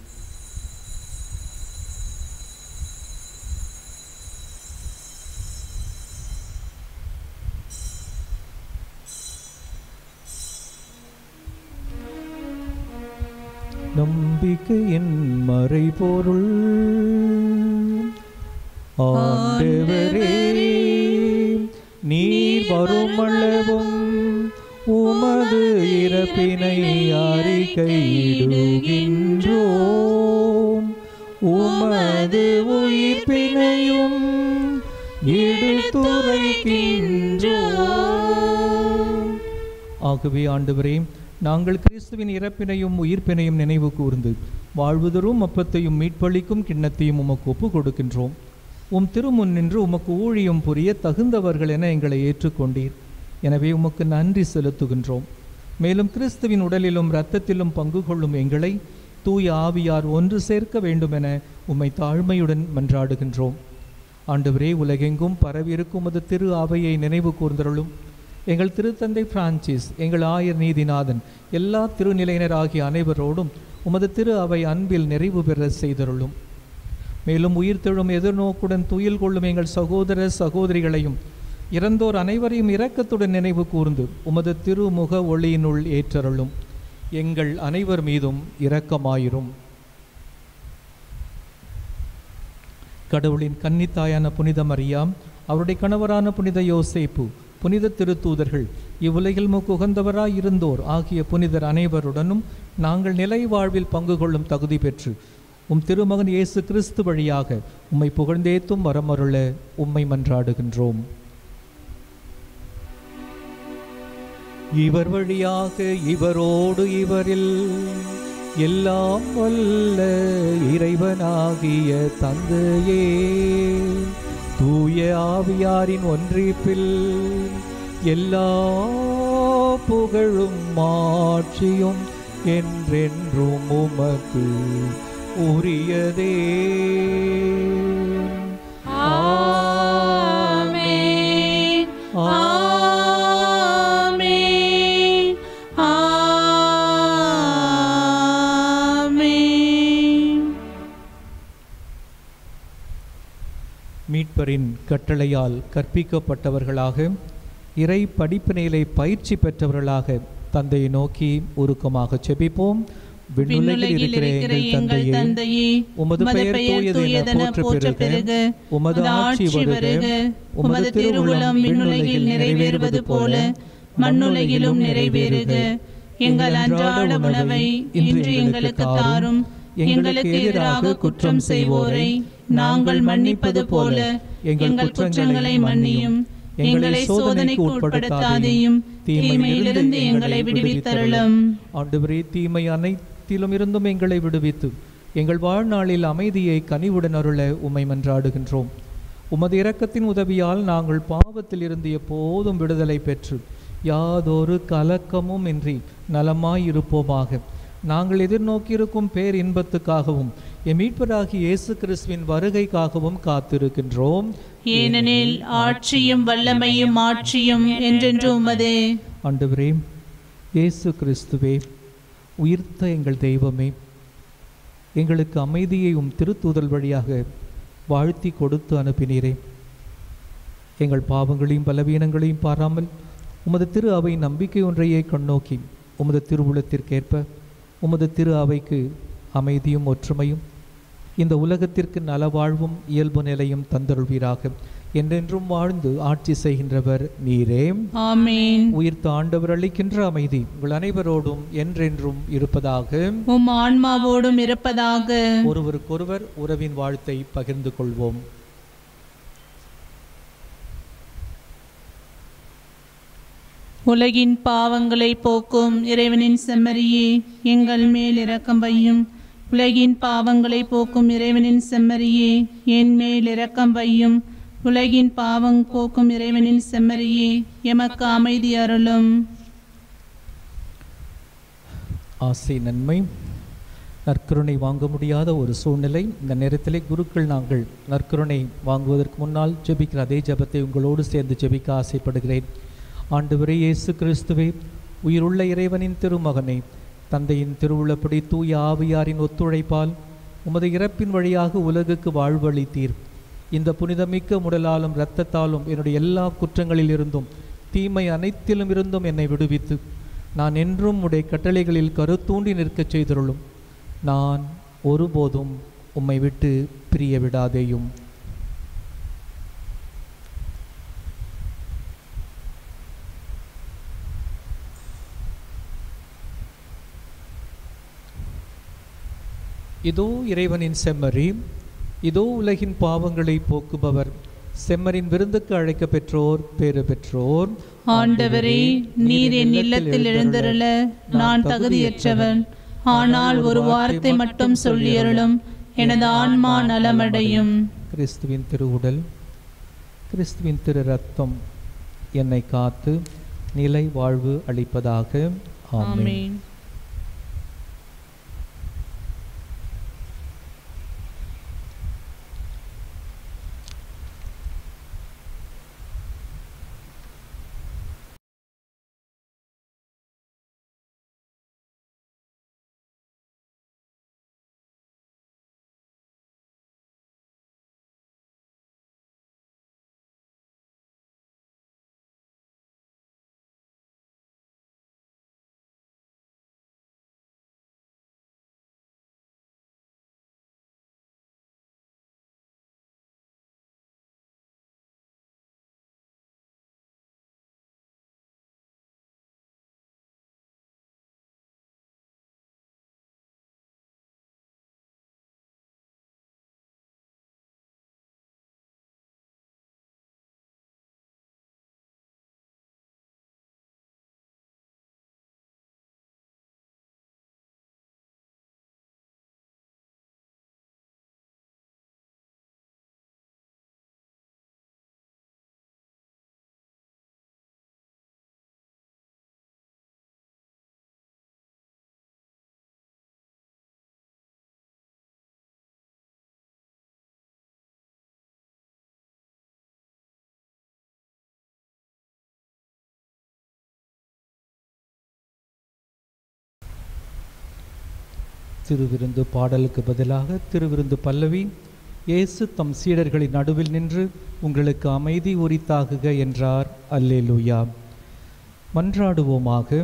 நம்பிக்கையின் மறைபொருள் ஆண்டவரே நீர் வருமளவும் உமது இறப்பினை அறிக்கையிடுகின்றோம் உமது உயிர்ப்பினையும் எடுத்துரைக்கின்றோம் ஆகவே ஆண்டவரே நாங்கள் கிறிஸ்துவின் இறப்பினையும் உயிர்ப்பினையும் நினைவு கூர்ந்து வாழ்வுதரும் அப்பத்தையும் மீட்பளிக்கும் கிண்ணத்தையும் உமக்கு ஒப்பு கொடுக்கின்றோம் உம் திருமுன் நின்று உமக்கு ஊழியம் புரிய தகுந்தவர்கள் என எங்களை ஏற்றுக்கொண்டீர் எனவே உமக்கு நன்றி செலுத்துகின்றோம் மேலும் கிறிஸ்துவின் உடலிலும் இரத்தத்திலும் பங்கு கொள்ளும் எங்களை தூய ஆவியார் ஒன்று சேர்க்க வேண்டுமென உம்மை தாழ்மையுடன் மன்றாடுகின்றோம் ஆண்டவரே உலகெங்கும் பரவியிருக்கும் உமது திரு அவையை நினைவு கூர்ந்தருளும் எங்கள் திருத்தந்தை பிரான்சிஸ் எங்கள் ஆயர் நீதிநாதன் எல்லா திருநிலையினராகிய அனைவரோடும் உமது திரு அவை அன்பில் நிறைவு பெற செய்தருளும் மேலும் உயிர்த்தெழும் எதிர்நோக்குடன் துயில் கொள்ளும் எங்கள் சகோதர சகோதரிகளையும் இறந்தோர் அனைவரையும் இரக்கத்துடன் நினைவு கூர்ந்து உமது திருமுக ஒளியினுள் ஏற்றருளும் எங்கள் அனைவர் மீதும் இரக்கமாயிரும் கடவுளின் கன்னித்தாயான புனித மரியாம் அவருடைய கணவரான புனித யோசேப்பு புனித திருத்தூதர்கள் இவ்வுலகில் முக்குகந்தவராய் இருந்தோர் ஆகிய புனிதர் அனைவருடனும் நாங்கள் நிலை வாழ்வில் பங்கு கொள்ளும் தகுதி பெற்று உம் திருமகன் இயேசு கிறிஸ்து வழியாக உம்மை புகழ்ந்தேத்தும் வரமருள உம்மை மன்றாடுகின்றோம் இவர் வழியாக இவரோடு இவரில் எல்லாம் வல்ல இறைவனாகிய தந்தையே தூய ஆவியாரின் ஒன்றிப்பில் எல்லா புகழும் மாட்சியும் என்றென்றும் உமக்கு உரியதே ஆமென் ஆமென் ஆமென் மீட்பரின் கட்டளையால் கற்பிக்கப்பட்டவர்களாக இறை படிப்பினைகளை பயிற்சி பெற்றவர்களாக தந்தையை நோக்கி உருக்கமாக செபிப்போம் விண்ணுலகில் இருக்கிற எங்கள் தந்தையே உமது பெயர் தூயதென போற்ற பெருக உமது ஆட்சி வருக உமது திருவுளம் விண்ணுலகில் நிறைவேறுவது போல மண்ணுலகிலும் நிறைவேறுக எங்கள் அன்றாட உணவை இன்று எங்களுக்கு தாரும் எங்களுக்கு எதிராக குற்றம் செய்வோரை நாங்கள் மன்னிப்பது போல எங்கள் குற்றங்களை மன்னியும் எங்களை சோதனைக்கு உட்படுத்தாதையும் தீமையிலிருந்து எங்களை விடுவித்தருளும் ஆண்டவரே தீமை அனைத்திலும் இருந்தும் எங்களை விடுவித்து எங்கள் வாழ்நாளில் அமைதியை கனிவுடன் அருள உம்மை மன்றாடுகின்றோம் உமது இரக்கத்தின் உதவியால் நாங்கள் பாவத்தில் இருந்து எப்போதும் விடுதலை பெற்று யாதொரு கலக்கமும் இன்றி நலமாயிருப்போமாக நாங்கள் எதிர்நோக்கியிருக்கும் பேர் இன்பத்துக்காகவும் எம் மீட்பராகி இயேசு கிறிஸ்துவின் வருகைக்காகவும் காத்திருக்கின்றோம் ஏனெனில் ஆட்சியும் வல்லமையும் ஆட்சியும் என்றென்று உமதே ஆண்டவரே இயேசு கிறிஸ்துவே உயிர்த்த எங்கள் தெய்வமே எங்களுக்கு அமைதியையும் திருத்தூதல் வழியாக வாழ்த்தி கொடுத்து அனுப்பினீரே எங்கள் பாவங்களையும் பலவீனங்களையும் பாராமல் உமது திரு அவை நம்பிக்கை ஒன்றையே கண்ணோக்கி உமது திருவுளத்திற்கேற்ப உமது திரு அவைக்கு அமைதியும் ஒற்றுமையும் இந்த உலகத்திற்கு நலவாழ்வும் இயல்பு நிலையும் தந்தருள்வீராக என்றென்றும் வாழ்ந்து ஆட்சி செய்கின்றவர் நீரே ஆமேன் உயிர்த்த ஆண்டவர் அளிக்கின்ற அமைதி உங்கள் அனைவரோடும் என்றென்றும் இருப்பதாக உம் ஆன்மாவோடும் இருப்பதாக ஒருவருக்கொருவர் உறவின் வாழ்த்தை பகிர்ந்து கொள்வோம் உலகின் பாவங்களை போக்கும் இறைவனின் செம்மறியே எங்கள் மேல் இரக்கம் வையும் உலகின் பாவங்களை போக்கும் இறைவனின் செம்மறியே என் மேல் இரக்கம் வையும் உலகின் பாவம் போக்கும் இறைவனின் செம்மறியே எமக்கு அமைதி அருளும் ஆசை நன்மை நற்கருணை வாங்க முடியாத ஒரு சூழ்நிலை இந்த நேரத்திலே குருக்கள் நாங்கள் நற்கருணை வாங்குவதற்கு முன்னால் ஜெபிக்கிற அதே ஜெபத்தை உங்களோடு சேர்ந்து ஜெபிக்க ஆசைப்படுகிறேன் ஆண்டவரே இயேசு கிறிஸ்துவே உயிருள்ள இறைவனின் திருமகனை தந்தையின் திருவுள்ளப்படி தூய ஆவியாரின் ஒத்துழைப்பால் உமது இறப்பின் வழியாக உலகுக்கு வாழ்வளித்தீர் இந்த புனிதமிக்க முடலாலும் இரத்தத்தாலும் என்னுடைய எல்லா குற்றங்களில் இருந்தும் தீமை அனைத்திலும் இருந்தும் என்னை விடுவித்து நான் என்றும் உடைய கட்டளைகளில் கருத்தூண்டி நிற்கச் செய்தருளும் நான் ஒருபோதும் உம்மை விட்டு பிரிய விடாதேயும் இதோ இறைவனின் செம்மறி இதோ உலகின் பாவங்களை போக்குபவர் செம்மரின் விருந்துக்கு அழைக்க பெற்றோர் பேறு பெற்றோர் ஆண்டவரே நீர் என் இல்லத்தில் எழுந்தருள நான் தகுதியற்றவன் ஆனால் ஒரு வார்த்தை மட்டும் சொல்லியருளும் எனது ஆன்மா நலமடையும் கிறிஸ்துவின் திருவுடல் கிறிஸ்துவின் திரு ரத்தம் என்னை காத்து நிலை வாழ்வு அளிப்பதாக ஆமென் ஆமென் திருவிருந்து பாடலுக்கு பதிலாக திருவிருந்து பல்லவி இயேசு தம் சீடர்களின் நடுவில் நின்று உங்களுக்கு அமைதி உரித்தாகுக என்றார் அல்லேலூயா மன்றாடுவோமாக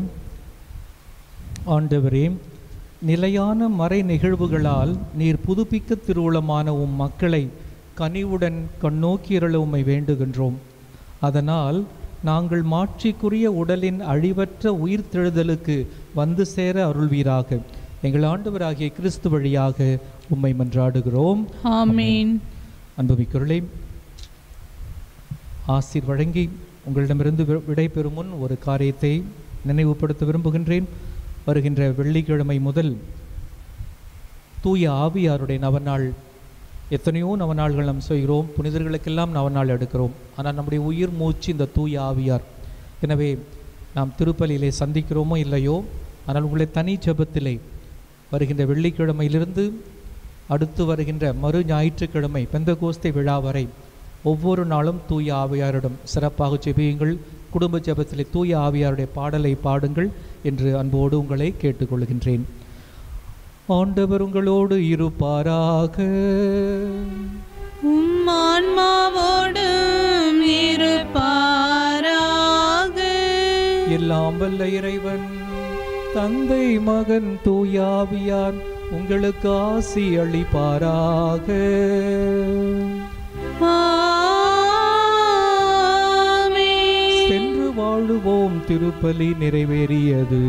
ஆண்டவரே நிலையான மறை நிகழ்வுகளால் நீர் புதுப்பிக்க திருவுளமான உம் மக்களை கனிவுடன் கண்ணோக்கியருள உம்மை வேண்டுகின்றோம் அதனால் நாங்கள் மாட்சிக்குரிய உடலின் அழிவற்ற உயிர்த்தெழுதலுக்கு வந்து சேர அருள்வீராக எங்கள் ஆண்டவராகிய கிறிஸ்து வழியாக உம்மை மன்றாடுகிறோம் ஆமென் அன்புமிக்கருளே ஆசீர் வழங்கி உங்களிடமிருந்து வி- விடைபெறும் முன் ஒரு காரியத்தை நினைவுபடுத்த விரும்புகின்றேன் வருகின்ற வெள்ளிக்கிழமை முதல் தூய ஆவியாருடைய நவநாள் எத்தனையோ நவநாள்கள் நாம் செய்கிறோம் புனிதர்களுக்கெல்லாம் நவநாள் எடுக்கிறோம் ஆனால் நம்முடைய உயிர் மூச்சு இந்த தூய ஆவியார் எனவே நாம் திருப்பலியிலே சந்திக்கிறோமோ இல்லையோ ஆனால் உங்களை தனி ஜெபத்திலே வருகின்ற வெள்ளிக்கிழமையிலிருந்து அடுத்து வருகின்ற மறு ஞாயிற்றுக்கிழமை பெந்தகோஸ்தை விழா வரை ஒவ்வொரு நாளும் தூய ஆவியாரிடம் சிறப்பாக ஜெபியுங்கள் குடும்ப ஜெபத்திலே தூய ஆவியாருடைய பாடலை பாடுங்கள் என்று அன்போடு உங்களை கேட்டுக்கொள்கின்றேன் ஆண்டவர் உங்களோடு இருப்பாராக உம் ஆன்மாவோடும் இருப்பாராக எல்லாம் வல்ல இறைவன் தந்தை மகன் தூயாவியார் உங்களுக்கு ஆசி அளிப்பாராக ஆமென். சென்று வாழுவோம் திருப்பலி நிறைவேறியது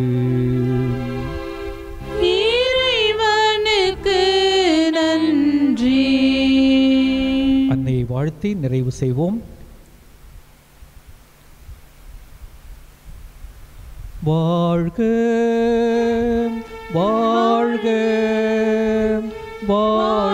இறைவனுக்கு நன்றி அன்னையை வாழ்த்தி நிறைவு செய்வோம் வாழ்க வாழ்க வாழ்க